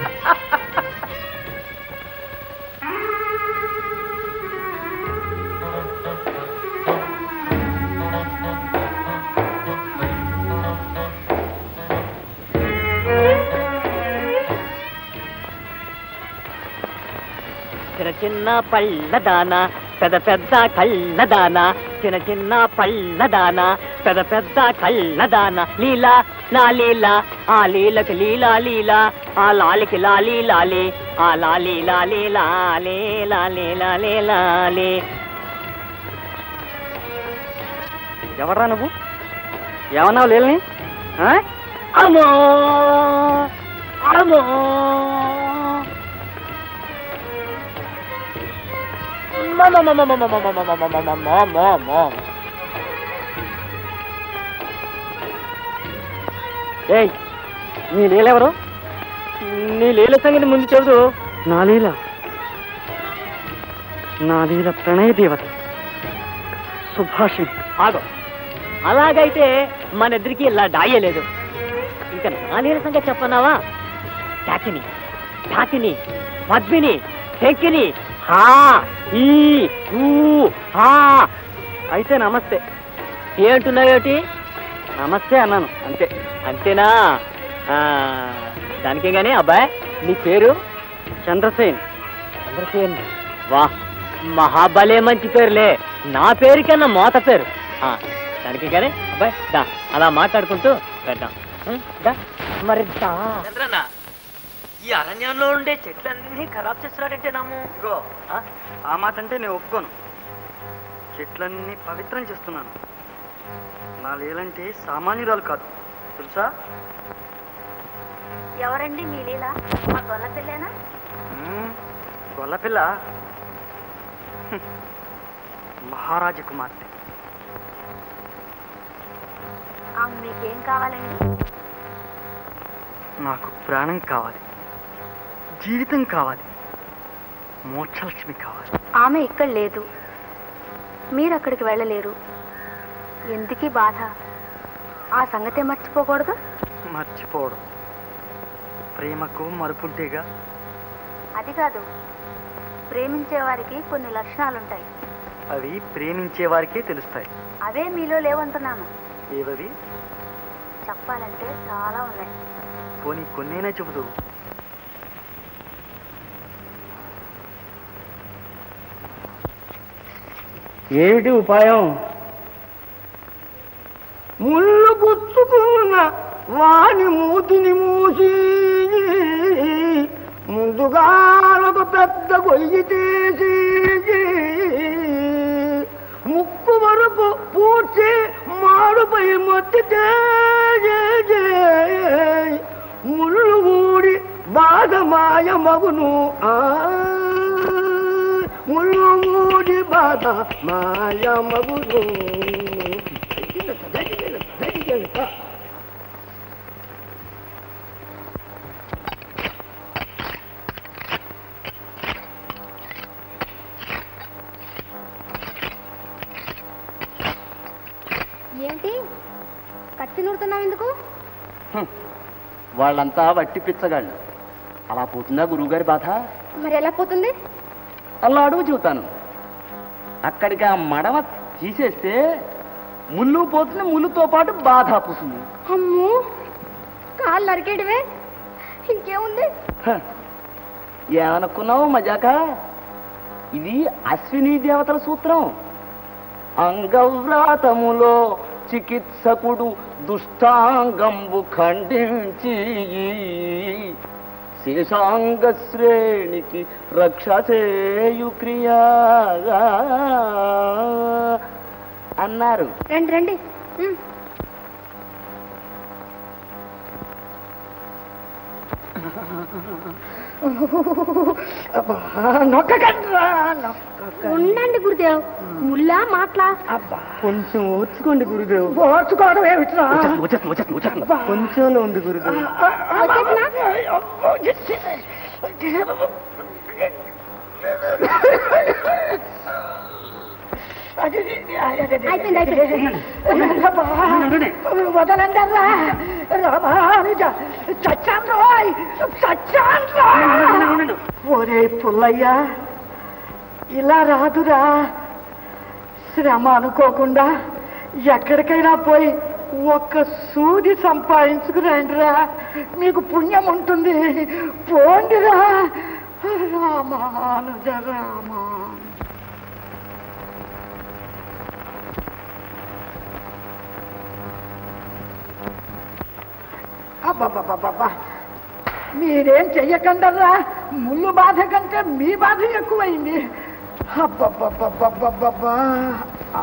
చిన్న చిన్న పళ్ళదాన పెద్ద పెద్ద కళ్ళదాన చిన్న చిన్న పళ్ళదాన పెద్ద పెద్ద కళ్ళదాన లీలా నా లీలా ఆ లీలకి లీలా లీలా ఆ లాలికి లాలి లాలి ఆ లాలి లాలి లాలే లాలే లాలే లాలే ఎవడ్రా నువ్వు ఏమన్నావు లేని అమ్మో అమ్మో ఏయ్ నీ లీలెవరు నీ లీల సంగతి ముందు చెబుతూ నా లీల నా లీల ప్రణయ దేవత సుభాషిణి ఆగో అలాగైతే మన ఇద్దరికి ఇలా డాయలేదు ఇంకా నా నీల సంగతి చెప్పన్నావా టాకిని టాకిని పద్మిని శంకిని హా ఈ ఊ హా అయితే నమస్తే ఏంటున్నాయోటి నమస్తే అన్నాను అంతే అంతేనా ఆ, దానికే గానీ అబ్బాయి నీ పేరు చంద్రసేన్ చంద్రసేన్ వా మహాబలే మంచి పేరులే నా పేరు కన్నా మోత పేరు ఆ, దానికి కానీ అబ్బాయి దా అలా మాట్లాడుకుంటూ వెళ్దాం ఉం, దా. మరి దా చంద్రన్న ఈ అరణ్యంలో ఉండే చెట్లన్నీ ఖరాబ్ చేస్తున్నాడంటే నాము ఇగో ఆ మాట అంటే నేను ఒప్పుకోను చెట్లన్నీ పవిత్రం చేస్తున్నాను నా లీలంటే సామాన్యురాలు కాదు తెలుసా ఎవరండి మీ లీల మా గొల్ల పిల్లేనా మ్మ్, గొల్లపిల్ల హ్మ్. మహారాజ కుమార్తె ఆమె మీకేం కావాలండి నాకు ప్రాణం కావాలి జీవితం కావాలి మోక్షలక్ష్మి కావాలి ఆమె ఇక్కడ లేదు మీరు అక్కడికి వెళ్ళలేరు ఎందుకీ బాధ ఆ సంగతే మర్చిపోకూడదు మర్చిపోవడం ప్రేమకు మరుపుంటేగా అది కాదు ప్రేమించే వారికి కొన్ని లక్షణాలుంటాయి అవి ప్రేమించే వారికే తెలుస్తాయి అవే మీలో లేవంటున్నాను ఏవవి చెప్పాలంటే చాలా ఉన్నాయి పోనీ కొన్నైనా చెబుతూ ఏమిటి ఉపాయం ముళ్ళు గుచ్చుకున్న వాని మూతిని మూసి ముందుగా ఒక పెద్ద గొయ్యి తీసి ముక్కు వరకు పూడ్చి మాడుపై మొత్తితే ముళ్ళు ఊడి బాధ మాయ మగును ఆ ముళ్ళు ఊడి బాధ మాయ మగును ఏమిటి కత్తి నూరుతున్నావు ఎందుకు వాళ్ళంతా వట్టి పిచ్చగాళ్ళు అలా పోతుందా గురువుగారి బాధ మరి ఎలా పోతుంది అలా అడుగు చెబుతాను అక్కడికి ఆ మడమ తీసేస్తే ముళ్ళు పోతుంది ముళ్ళుతో పాటు బాధ పోతుంది అమ్మో కాళ్ళు నరికేయడమే ఇంకేముంది ఏమనుకున్నావు మజాక ఇది అశ్విని దేవతల సూత్రం అంగవ్రాతములో చికిత్సకుడు దుష్టాంగంబు ఖండించి శేషాంగ శ్రేణికి రక్ష చేయు క్రియా అన్నారు రండి రండి ఉమ్. నొక్కకండ్రా ఉండండి గురుదేవ్ ముల్లా మాట్లా కొంచెం ఓర్చుకోండి గురుదేవ్ ఓర్చుకోవడం ఏమిట్రా కొంచెంలో ఉంది గురుదేవ్ అయిపోయింది అయిపోయింది వదలండరా రామానుజ చచ్చాను రోయ్ చచ్చాను ఒరే పుల్లయ్య ఇలా రాదురా శ్రమ అనుకోకుండా ఎక్కడికైనా పోయి ఒక్క సూది సంపాదించుకురండిరా మీకు పుణ్యం ఉంటుంది పోండిరా రామానుజ రామా అబ్బబ్బబ్బబ్బా మీరేం చెయ్యకండరా ముళ్ళు బాధ కంటే మీ బాధ ఎక్కువైంది అబ్బబ్బబ్బబ్బబ్బబ్బా ఆ.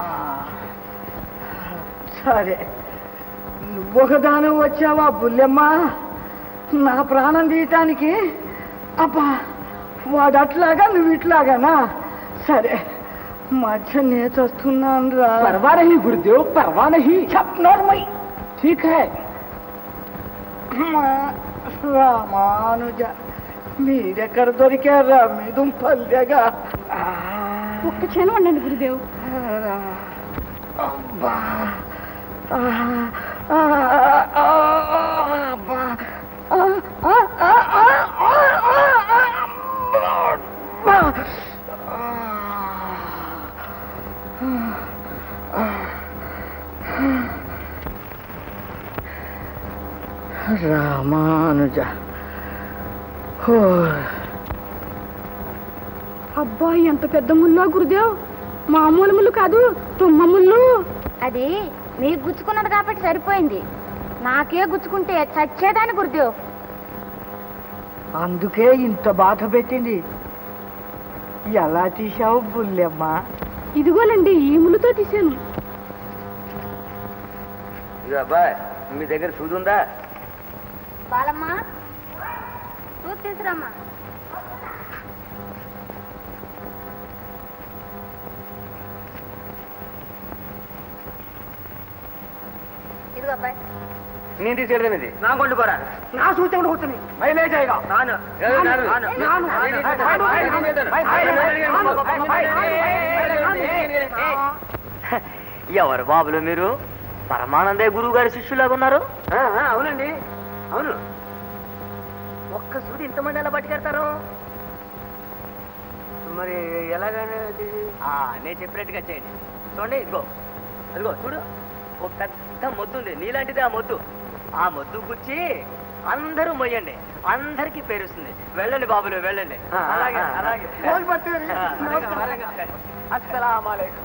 సరే నువ్వొకదానం వచ్చావా బుల్లెమ్మ నా ప్రాణం తీయటానికి అబ్బా వాడు అట్లాగా నువ్వు ఇట్లాగానా సరే మధ్య నేచొస్తున్నాను రా परवाह नहीं गुरुदेव परवाह नहीं छप नॉर्मल ठीक है రామానుజ మీరెక్కడ దొరికారా మీ దుంపల్లేగా ఒక్క క్షణం ఉండండి గురుదేవ్ అబ్బా ఆ, ఆ, ఆ, అబ్బా ఆ, ఆ, ఆ, ఆ, ఆ, ఆ, అబ్బా. రామానుజ హో అబ్బా ఎంత పెద్ద ముల్లో గురుదేవ్ మామూలు ముళ్ళు కాదు తుమ్మ ముళ్ళు అది మీకు గుచ్చుకున్నది కాబట్టి సరిపోయింది నాకే గుచ్చుకుంటే చచ్చేదాని గురుదేవ్ అందుకే ఇంత బాధ పెట్టింది ఎలా తీసావు బుల్లెమ్మ ఇదిగోనండి ఈ ముళ్ళుతో తీసాను ఇక అబ్బాయి మీ దగ్గర సూది ఉందా బాలమ్మా చూసి తీసురమ్మా ఇదిగో అబ్బాయి నేను తీసుకెళ్తాను ఇది నా కొండు పోరా నా సూచన కూర్చుని మైలేజ్ అయ్యగా నాను నాను నాను. ఎవరు బాబులు మీరు పరమానందే గురువు గారి శిష్యులాగా ఉన్నారు అవునండి అవును ఒక్క సూది ఇంతమంది ఎలా పట్టుకెడతారు మరి ఎలాగనే ఆ, నేను చెప్పినట్టుగా చేయండి చూడండి ఇదిగో అదిగో చూడు ఒక పెద్ద మొద్దు ఉంది నీలాంటిది ఆ మొద్దు ఆ మొద్దు గుచ్చి అందరూ మొయ్యండి అందరికీ పేరుస్తుంది వెళ్ళండి బాబులు వెళ్ళండి ఆ, ఆ, అలాగే ఆ, ఆ. అలాగే రోజు పట్టుకొని. ఆ, అలాగే. అస్సలాము అలైకుం.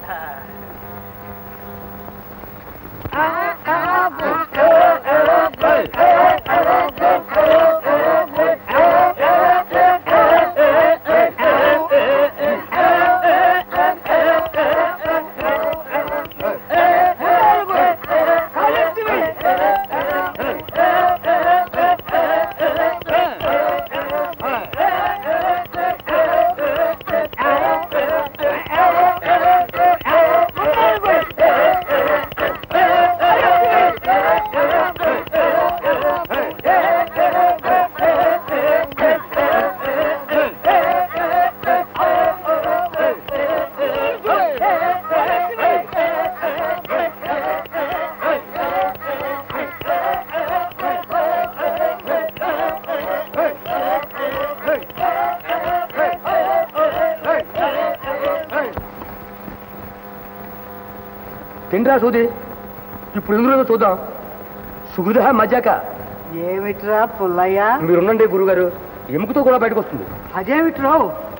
తిండ్రా సూది ఇప్పుడు ఎందులో చూద్దాం సుగుదా మజాక ఏమిట్రా పుల్లయ్య మీరున్నండి గురుగారు ఎముకతో కూడా బయటకు వస్తుంది అదేమిట్రా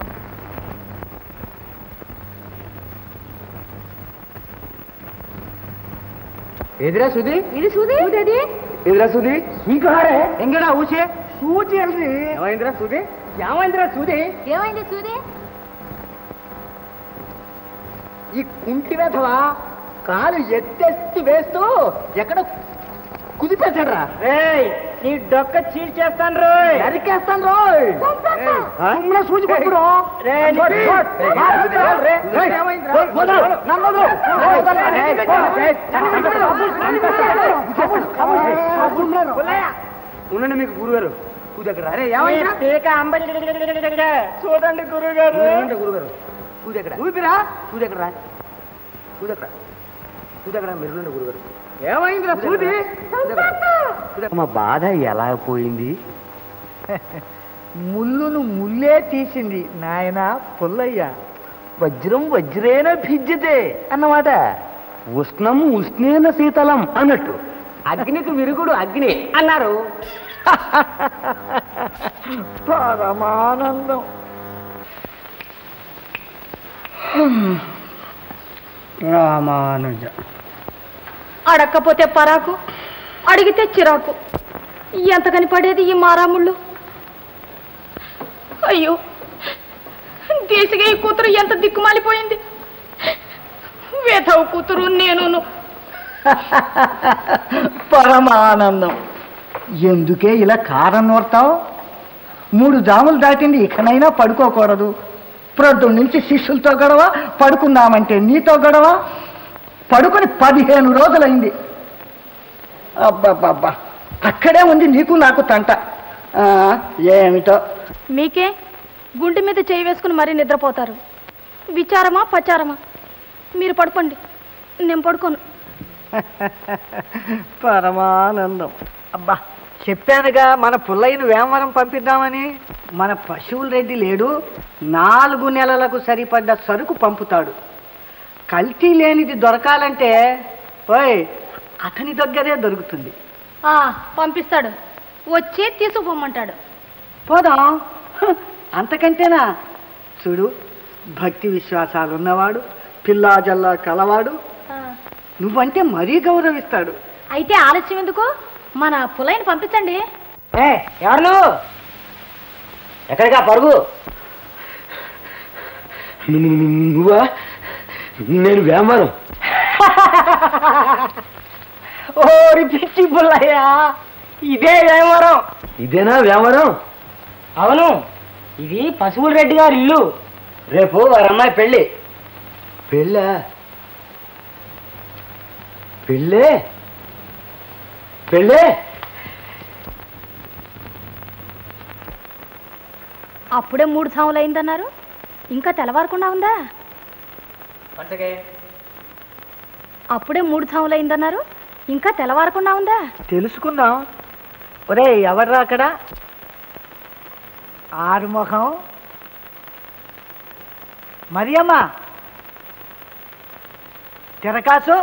ఎదిరా సుది ఇది సూది ఇది ఎదిరా సుది స్వీకారే ఎంగడా ఊసే సూచి అల్రి ఏమైందిరా సుది ఏమైందిరా సుది ఏమైంది సూది ఈ కుంటి వెధవా కాలు ఎత్తెత్తి వేస్తూ ఎక్కడ కుదిపేశాడ్రా నీ డొక్క చీల్చేస్తాను రోయ్ నరికేస్తాను రోయ్ సుమ్మనే సూచి కొట్టుడు ఉండండి మీకు గురుగారు కూదెక్కడ అరే చూడండి గురుగారు గురుగారు కూదెక్కడ ఊపిరా కూదెక్కడ కూదెక్కడ కూదెక్కడ మీరు ఉండండి గురుగారు ఏమైందిరా సూది మా బాధ ఎలా పోయింది ముళ్ళును ముల్లే తీసింది నాయన పుల్లయ్య వజ్రం వజ్రేన భిద్యతే అన్నమాట ఉష్ణం ఉష్ణేన శీతలం అన్నట్టు అగ్నికి విరుగుడు అగ్ని అన్నారు పరమానందం రామానుజ అడక్కపోతే పరాకు అడిగితే చిరాకు ఎంత కనిపడేది ఈ మారాముళ్ళు అయ్యో దేశగా ఈ కూతురు ఎంత దిక్కుమాలిపోయింది వేధవ కూతురు నేనును పరమానందం ఎందుకే ఇలా కారం నోడతావు మూడు జాములు దాటింది ఇకనైనా పడుకోకూడదు ప్రొద్దు నుంచి శిష్యులతో గొడవ పడుకుందామంటే నీతో గొడవ పడుకొని పదిహేను రోజులైంది అబ్బబ్బబ్బా అక్కడే ఉంది నీకు నాకు తంట ఆ, ఏమిటో మీకే గుండె మీద చేయి వేసుకుని మరీ నిద్రపోతారు విచారమా పచారమా మీరు పడుకోండి నేను పడుకోను పరమానందం అబ్బా చెప్పానుగా మన పుల్లయ్యను వేమవరం పంపిద్దామని మన పశువుల రెడ్డి లేడు నాలుగు నెలలకు సరిపడ్డ సరుకు పంపుతాడు కల్తీ లేనిది దొరకాలంటే ఓయ్ అతని దగ్గరే దొరుకుతుంది ఆ, పంపిస్తాడు వచ్చి తీసుకుపోమంటాడు పోదాం హ, అంతకంటేనా చూడు భక్తి విశ్వాసాలు ఉన్నవాడు పిల్లా జల్లా కలవాడు నువ్వంటే మరీ గౌరవిస్తాడు అయితే ఆలస్యం ఎందుకు మన పులైని పంపించండి ఏ ఎవరు నువ్వు ఎక్కడికా పరుగు నువ్వా నేను వేమవరం ఓరి పిచ్చి పుల్లయ్యా ఇదే వేమవరం ఇదేనా వేమవరం అవును ఇది పశువుల రెడ్డి గారి ఇల్లు రేపు వారి అమ్మాయి పెళ్ళి పెళ్ళా పెళ్ళే పెళ్ళే అప్పుడే మూడు సాములు అయిందన్నారు ఇంకా తెల్లవారకుండా ఉందా అప్పుడే మూడు సాములు అయిందన్నారు ఇంకా తెల్లవారకుండా ఉందా తెలుసుకుందాం ఒరే ఎవర్రా అక్కడ ఆరుముఖం మరియమ్మ తిరకాసు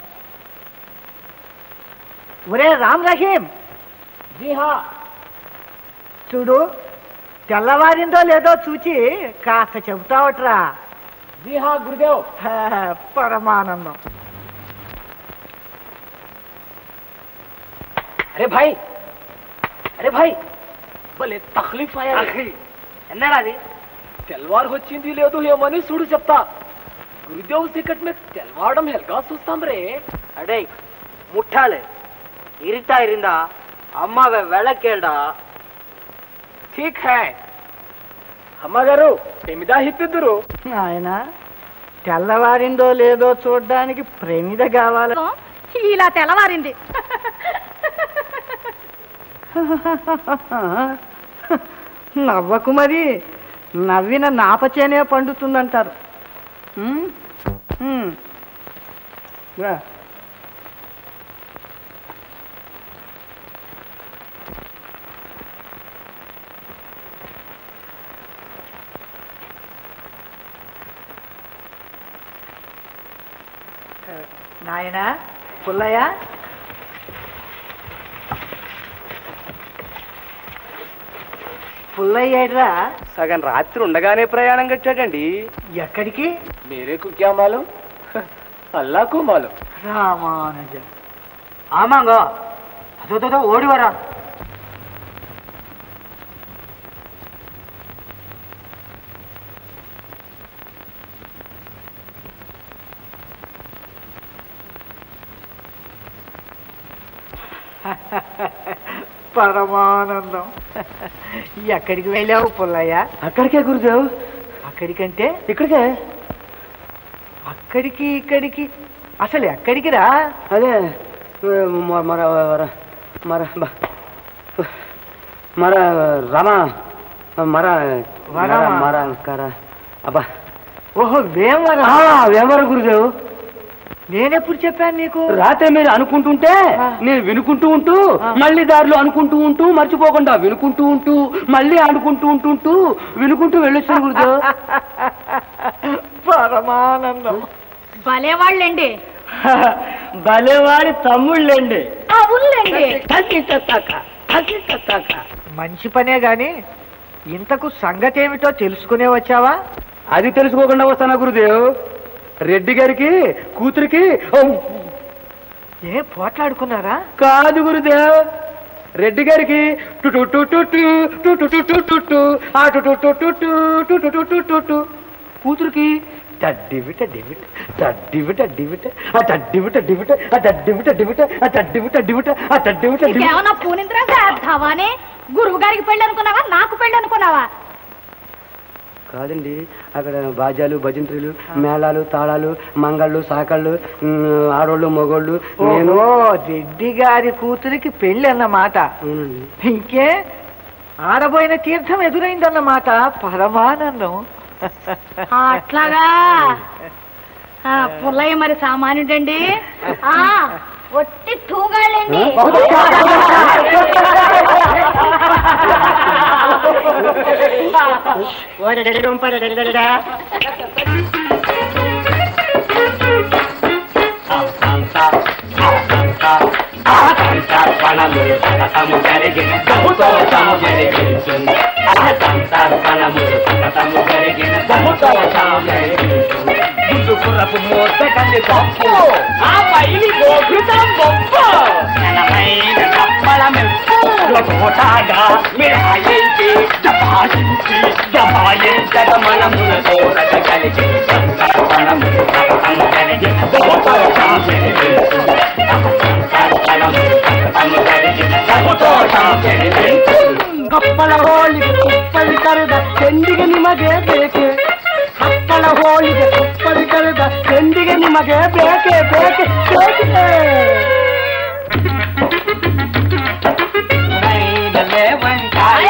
ఒరే రామ్ రహీం జీహా చూడు తెల్లవారిందో లేదో చూచి కాస్త చెబుతావట్రా జీహా గురుదేవ్ పరమానందం అరే భాయ్ అరే భాయ్ భలే తక్లీఫ్ అయ్యా ఎన్నాడా అది తెల్వారు వచ్చింది లేదు ఏమని చూడు చెప్తా గురుదేవ్ సికట్ మీద తెల్వారడం ఎల్గా చూస్తాం రే అడే ముట్టాలే ఇరితా ఇరిందా అమ్మావే వెళ్ళకేడా ఠీక్ హై అమ్మగారు ఎమిదా హిప్పిద్దురు ఆయన తెల్లవారిందో లేదో చూడ్డానికి ప్రేమిద కావాలి ఇలా తెల్లవారింది నవ్వకు మరి నవ్విన నాపచేనే పండుతుందంటారు ఉమ్? ఉమ్. రా. నాయనా పుల్లయ్య పుల్లయ్యాడ్రా సగం రాత్రి ఉండగానే ప్రయాణం కట్టాడండి ఎక్కడికి మేరే కుక్యామాలు అల్లాకు మాలు రామానుజ ஆமாங்க அதோ அதோ ஓடி வரா పరమానందం ఎక్కడికి వెళ్ళావు పుల్లయ్య అక్కడికే గురుదేవ్ అక్కడికంటే ఇక్కడికే అక్కడికి ఇక్కడికి అసలు ఎక్కడికి రా అదే మ- మర మర మర బ- మర రమ మర వరమా? మర మర కర అబ్బా ఓహో వేమవరం ఆ, వేమవరం గురుదేవ్ నేనెప్పుడు చెప్పాను నీకు రాత్రి మీరు అనుకుంటుంటే నేను వినుకుంటూ ఉంటూ మళ్ళీ దారిలో అనుకుంటూ ఉంటూ మర్చిపోకుండా వినుకుంటూ ఉంటూ మళ్ళీ అనుకుంటూ ఉంటుంటూ వినుకుంటూ వెళ్ళొచ్చాను గురుదేవ్ పరమానందం భలే వాళ్ళండి భలేవాడి తమ్ముళ్ళండి అవునులేండి మంచి పనే గాని ఇంతకు సంగతి ఏమిటో తెలుసుకునే వచ్చావా అది తెలుసుకోకుండా వస్తానా గురుదేవ్ రెడ్డి గారికి కూతురికి ఏ పోట్లాడుకున్నారా కాదు గురుదేవ్ రెడ్డి గారికి టు టు టు టు టు టు టు టు టు టు టు ఆ టు టు టు టు టు టు టు టు టు టు టు కూతురికి డడ్డివిట డివిట డడ్డివిట డివిట ఆ డడ్డివిట డివిట ఆ డడ్డివిట డివిట ఆ డడ్డివిట డివిట ఆ డడ్డివిట డివిట నీకేమన్నా పూనింద్రా చేద్దావానే గురువు గారికి పెళ్ళి అనుకున్నావా నాకు పెళ్ళి అనుకున్నావా కాదండి అక్కడ బాజాలు భజంత్రులు మేళాలు తాళాలు మంగళ్ళు సాకళ్ళు ఉమ్, ఆడోళ్ళు మగోళ్ళు నేను ఓహో రెడ్డి గారి కూతురికి పెళ్ళి అన్నమాట అవునండి ఇంకే ఆడబోయిన తీర్థం ఎదురైందన్నమాట పరమానందం ఆ, అట్లాగా ఆ, పుల్లయ్య మరి సామాన్యుడండి ఆ ఒట్టి తూగాళ్ళండి ఆ పైని గోఘృతం గొప్ప ఘనమైన కప్పల మెప్పు తోటాగా మిరాయించి జపాయించి జపాయించగ మనముల తోరక కలిగి సంకర్పణము సకటము కలిగి దోతోషం చెరిపించు సంకర్పణము సకటము కలిగి దోతోషం చెరిపించు ಕಪ್ಪಳ ಹೋಳಿಗೆ ಕುಪ್ಪಳಿ ಕರೆದ ಚೆಂಡಿಗೆ ನಿಮಗೆ ಬೇಕೆ ಕಪ್ಪಳ ಹೋಳಿಗೆ ಕುಪ್ಪಳಿ ಕರೆದ ಚೆಂಡಿಗೆ ನಿಮಗೆ ಬೇಕೆ ಬೇಕೆ ಬೇಕೆ నైనలే వంకాయ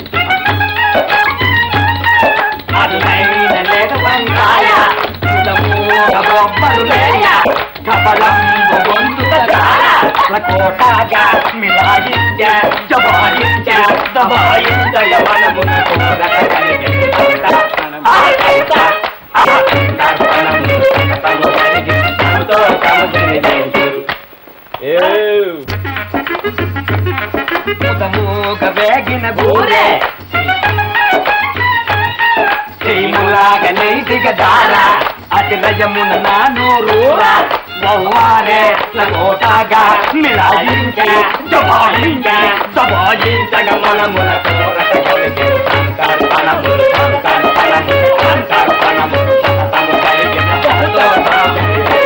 అదునైనలే వంకాయ సులమూగ బొబ్బలు లేయ కపలంబు గొంతుక దార లకోటాగా మిలాయించ జబాయించ దబాయించ యవనమున కోరక కలిగి ఆకైత ఆకందర్పణము సకటము కలిగి సంతోషము జరిగించు ముదమూగ వేగిన గూరే చీములాగ నైతిక దార అతి నయమున నానూరూర వవ్వారే లగోటాగా మిలాయించ జబాయించ దబాయించగ మనముల కోరక కొలిగి సంకర్పణము సంకర్పణము సంకర్పణము సతము కలిగిన సంతోషము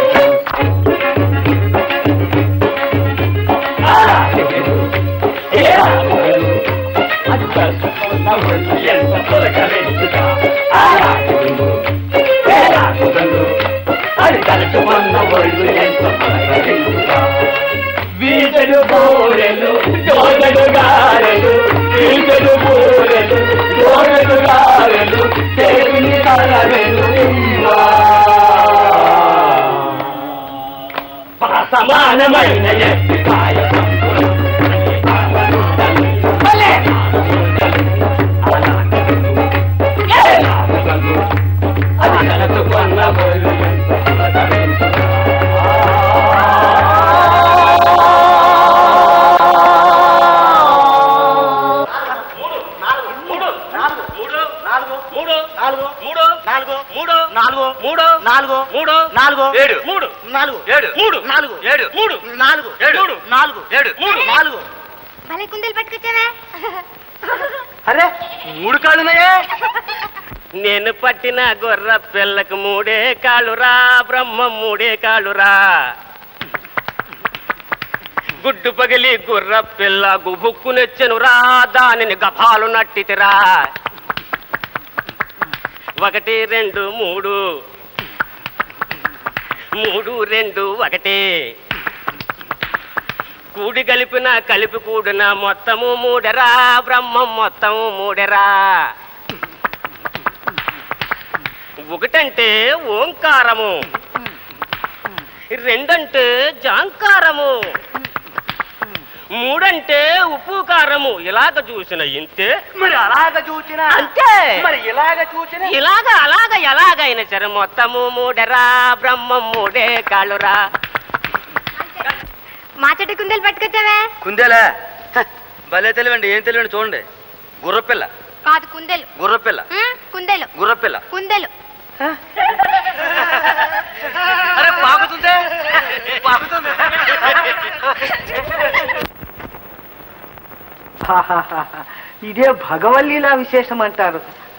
వీటలు బోరెలు దోగలు గారెలు వీటలు బోరెలు దోగలు గారెలు దేవుని కలవెలు సమానమైన ఎత్తి పాయసం అది కలుసుకున్న బోరు ఎంత నాలుగు ఏడు మూడు నాలుగు భలే కుందేలు పట్టుకొచ్చావే అరే మూడు కాళ్ళున్నాయే నేను పట్టిన గొర్ర పిల్లకు మూడే కాళ్ళురా బ్రహ్మ మూడే కాళ్ళురా గుడ్డు పగిలి గుర్ర పిల్ల గుబుక్కునెచ్చెనురా దానిని గఫాలు నట్టితిరా ఒకటి రెండు మూడు మూడు రెండు ఒకటి కూడి కలిపిన కలిపి కూడిన మొత్తము మూడెరా బ్రహ్మం మొత్తము మూడెరా ఒకటంటే ఓంకారము రెండంటే జాంకారము మూడంటే ఉప్పు కారము ఇలాగ చూసిన ఇంతే మరి అలాగ చూసినా అంతే మరి ఇలాగ చూసినా ఇలాగ అలాగ ఎలాగైనా సరే మొత్తము మూడెరా బ్రహ్మం మూడే కాళ్ళురా మా చెట్టు కుందేలు పట్టుకొచ్చావే కుందేలా హ, భలే తెలివండి ఏం తెలివండి చూడండి గుర్రపిల్ల కాదు కుందేలు గుర్రపిల్ల ఉమ్, కుందేలు గుర్రపిల్ల కుందేలు అరే పాకుతుందే పాకుతుంది ఇదే భగవల్లీలా విశేషం అంటారు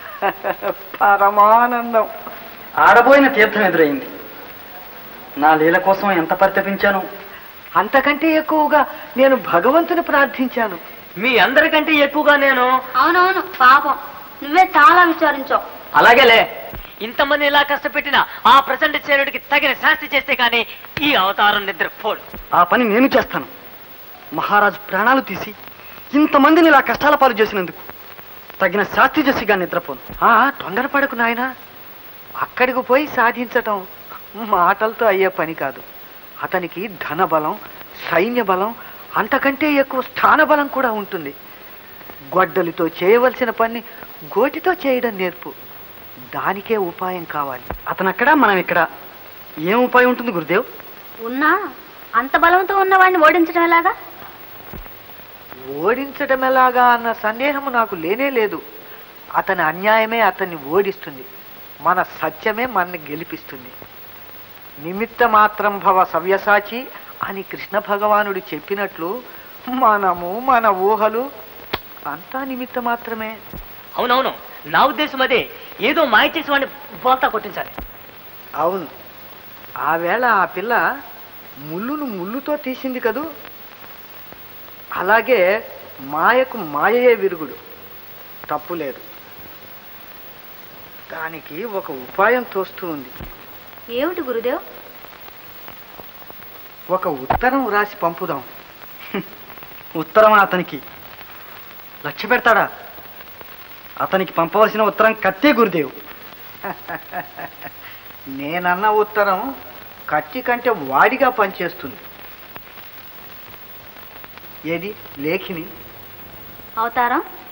పరమానందం ఆడబోయిన తీర్థం ఎదురైంది నా లీల కోసం ఎంత పరితపించాను అంతకంటే ఎక్కువగా నేను భగవంతుని ప్రార్థించాను మీ అందరికంటే ఎక్కువగా నేను అవునవును పాపం నువ్వే చాలా విచారించావు అలాగేలే ఇంతమంది ఇలా కష్టపెట్టిన ఆ ప్రచండ చేరుడికి తగిన శాస్తి చేస్తే కానీ ఈ అవతారం నిద్రపోడు ఆ పని నేను చేస్తాను మహారాజు ప్రాణాలు తీసి ఇంతమందిని ఇలా కష్టాల పాలు చేసినందుకు తగిన శాస్తి చేసిగా నిద్రపోను ఆ తొందరపడకు నాయనా అక్కడికి పోయి సాధించటం మాటలతో అయ్యే పని కాదు అతనికి ధన బలం సైన్య బలం అంతకంటే ఎక్కువ స్థాన బలం కూడా ఉంటుంది గొడ్డలితో చేయవలసిన పని గోటితో చేయడం నేర్పు దానికే ఉపాయం కావాలి అతను అక్కడ మనం ఇక్కడ ఏం ఉపాయం ఉంటుంది గురుదేవ్ ఉన్నా అంత బలంతో ఉన్నవాడిని ఓడించడం ఎలాగా ఓడించడం ఎలాగా అన్న సందేహం నాకు లేనే లేదు అతని అన్యాయమే అతన్ని ఓడిస్తుంది మన సత్యమే మనని గెలిపిస్తుంది నిమిత్త మాత్రం భవ సవ్యసాచి అని కృష్ణ భగవానుడు చెప్పినట్లు మనము మన ఊహలు అంతా నిమిత్త మాత్రమే అవునవును నా ఉద్దేశం అదే ఏదో మాయ చేసి వాడిని బోల్తా కొట్టించాలి అవును ఆ వేళ ఆ పిల్ల ముళ్ళును ముళ్ళుతో తీసింది కదూ అలాగే మాయకు మాయయే విరుగుడు తప్పు లేదు దానికి ఒక ఉపాయం తోస్తూ ఉంది ఏమిటి గురుదేవ్ ఒక ఉత్తరం రాసి పంపుదాం ఉత్తరం అతనికి లక్ష్య పెడతాడా అతనికి పంపవలసిన ఉత్తరం కత్తే గురుదేవ్ నేనన్న ఉత్తరం కత్తి కంటే వాడిగా పనిచేస్తుంది ఏది లేఖిని అవతారం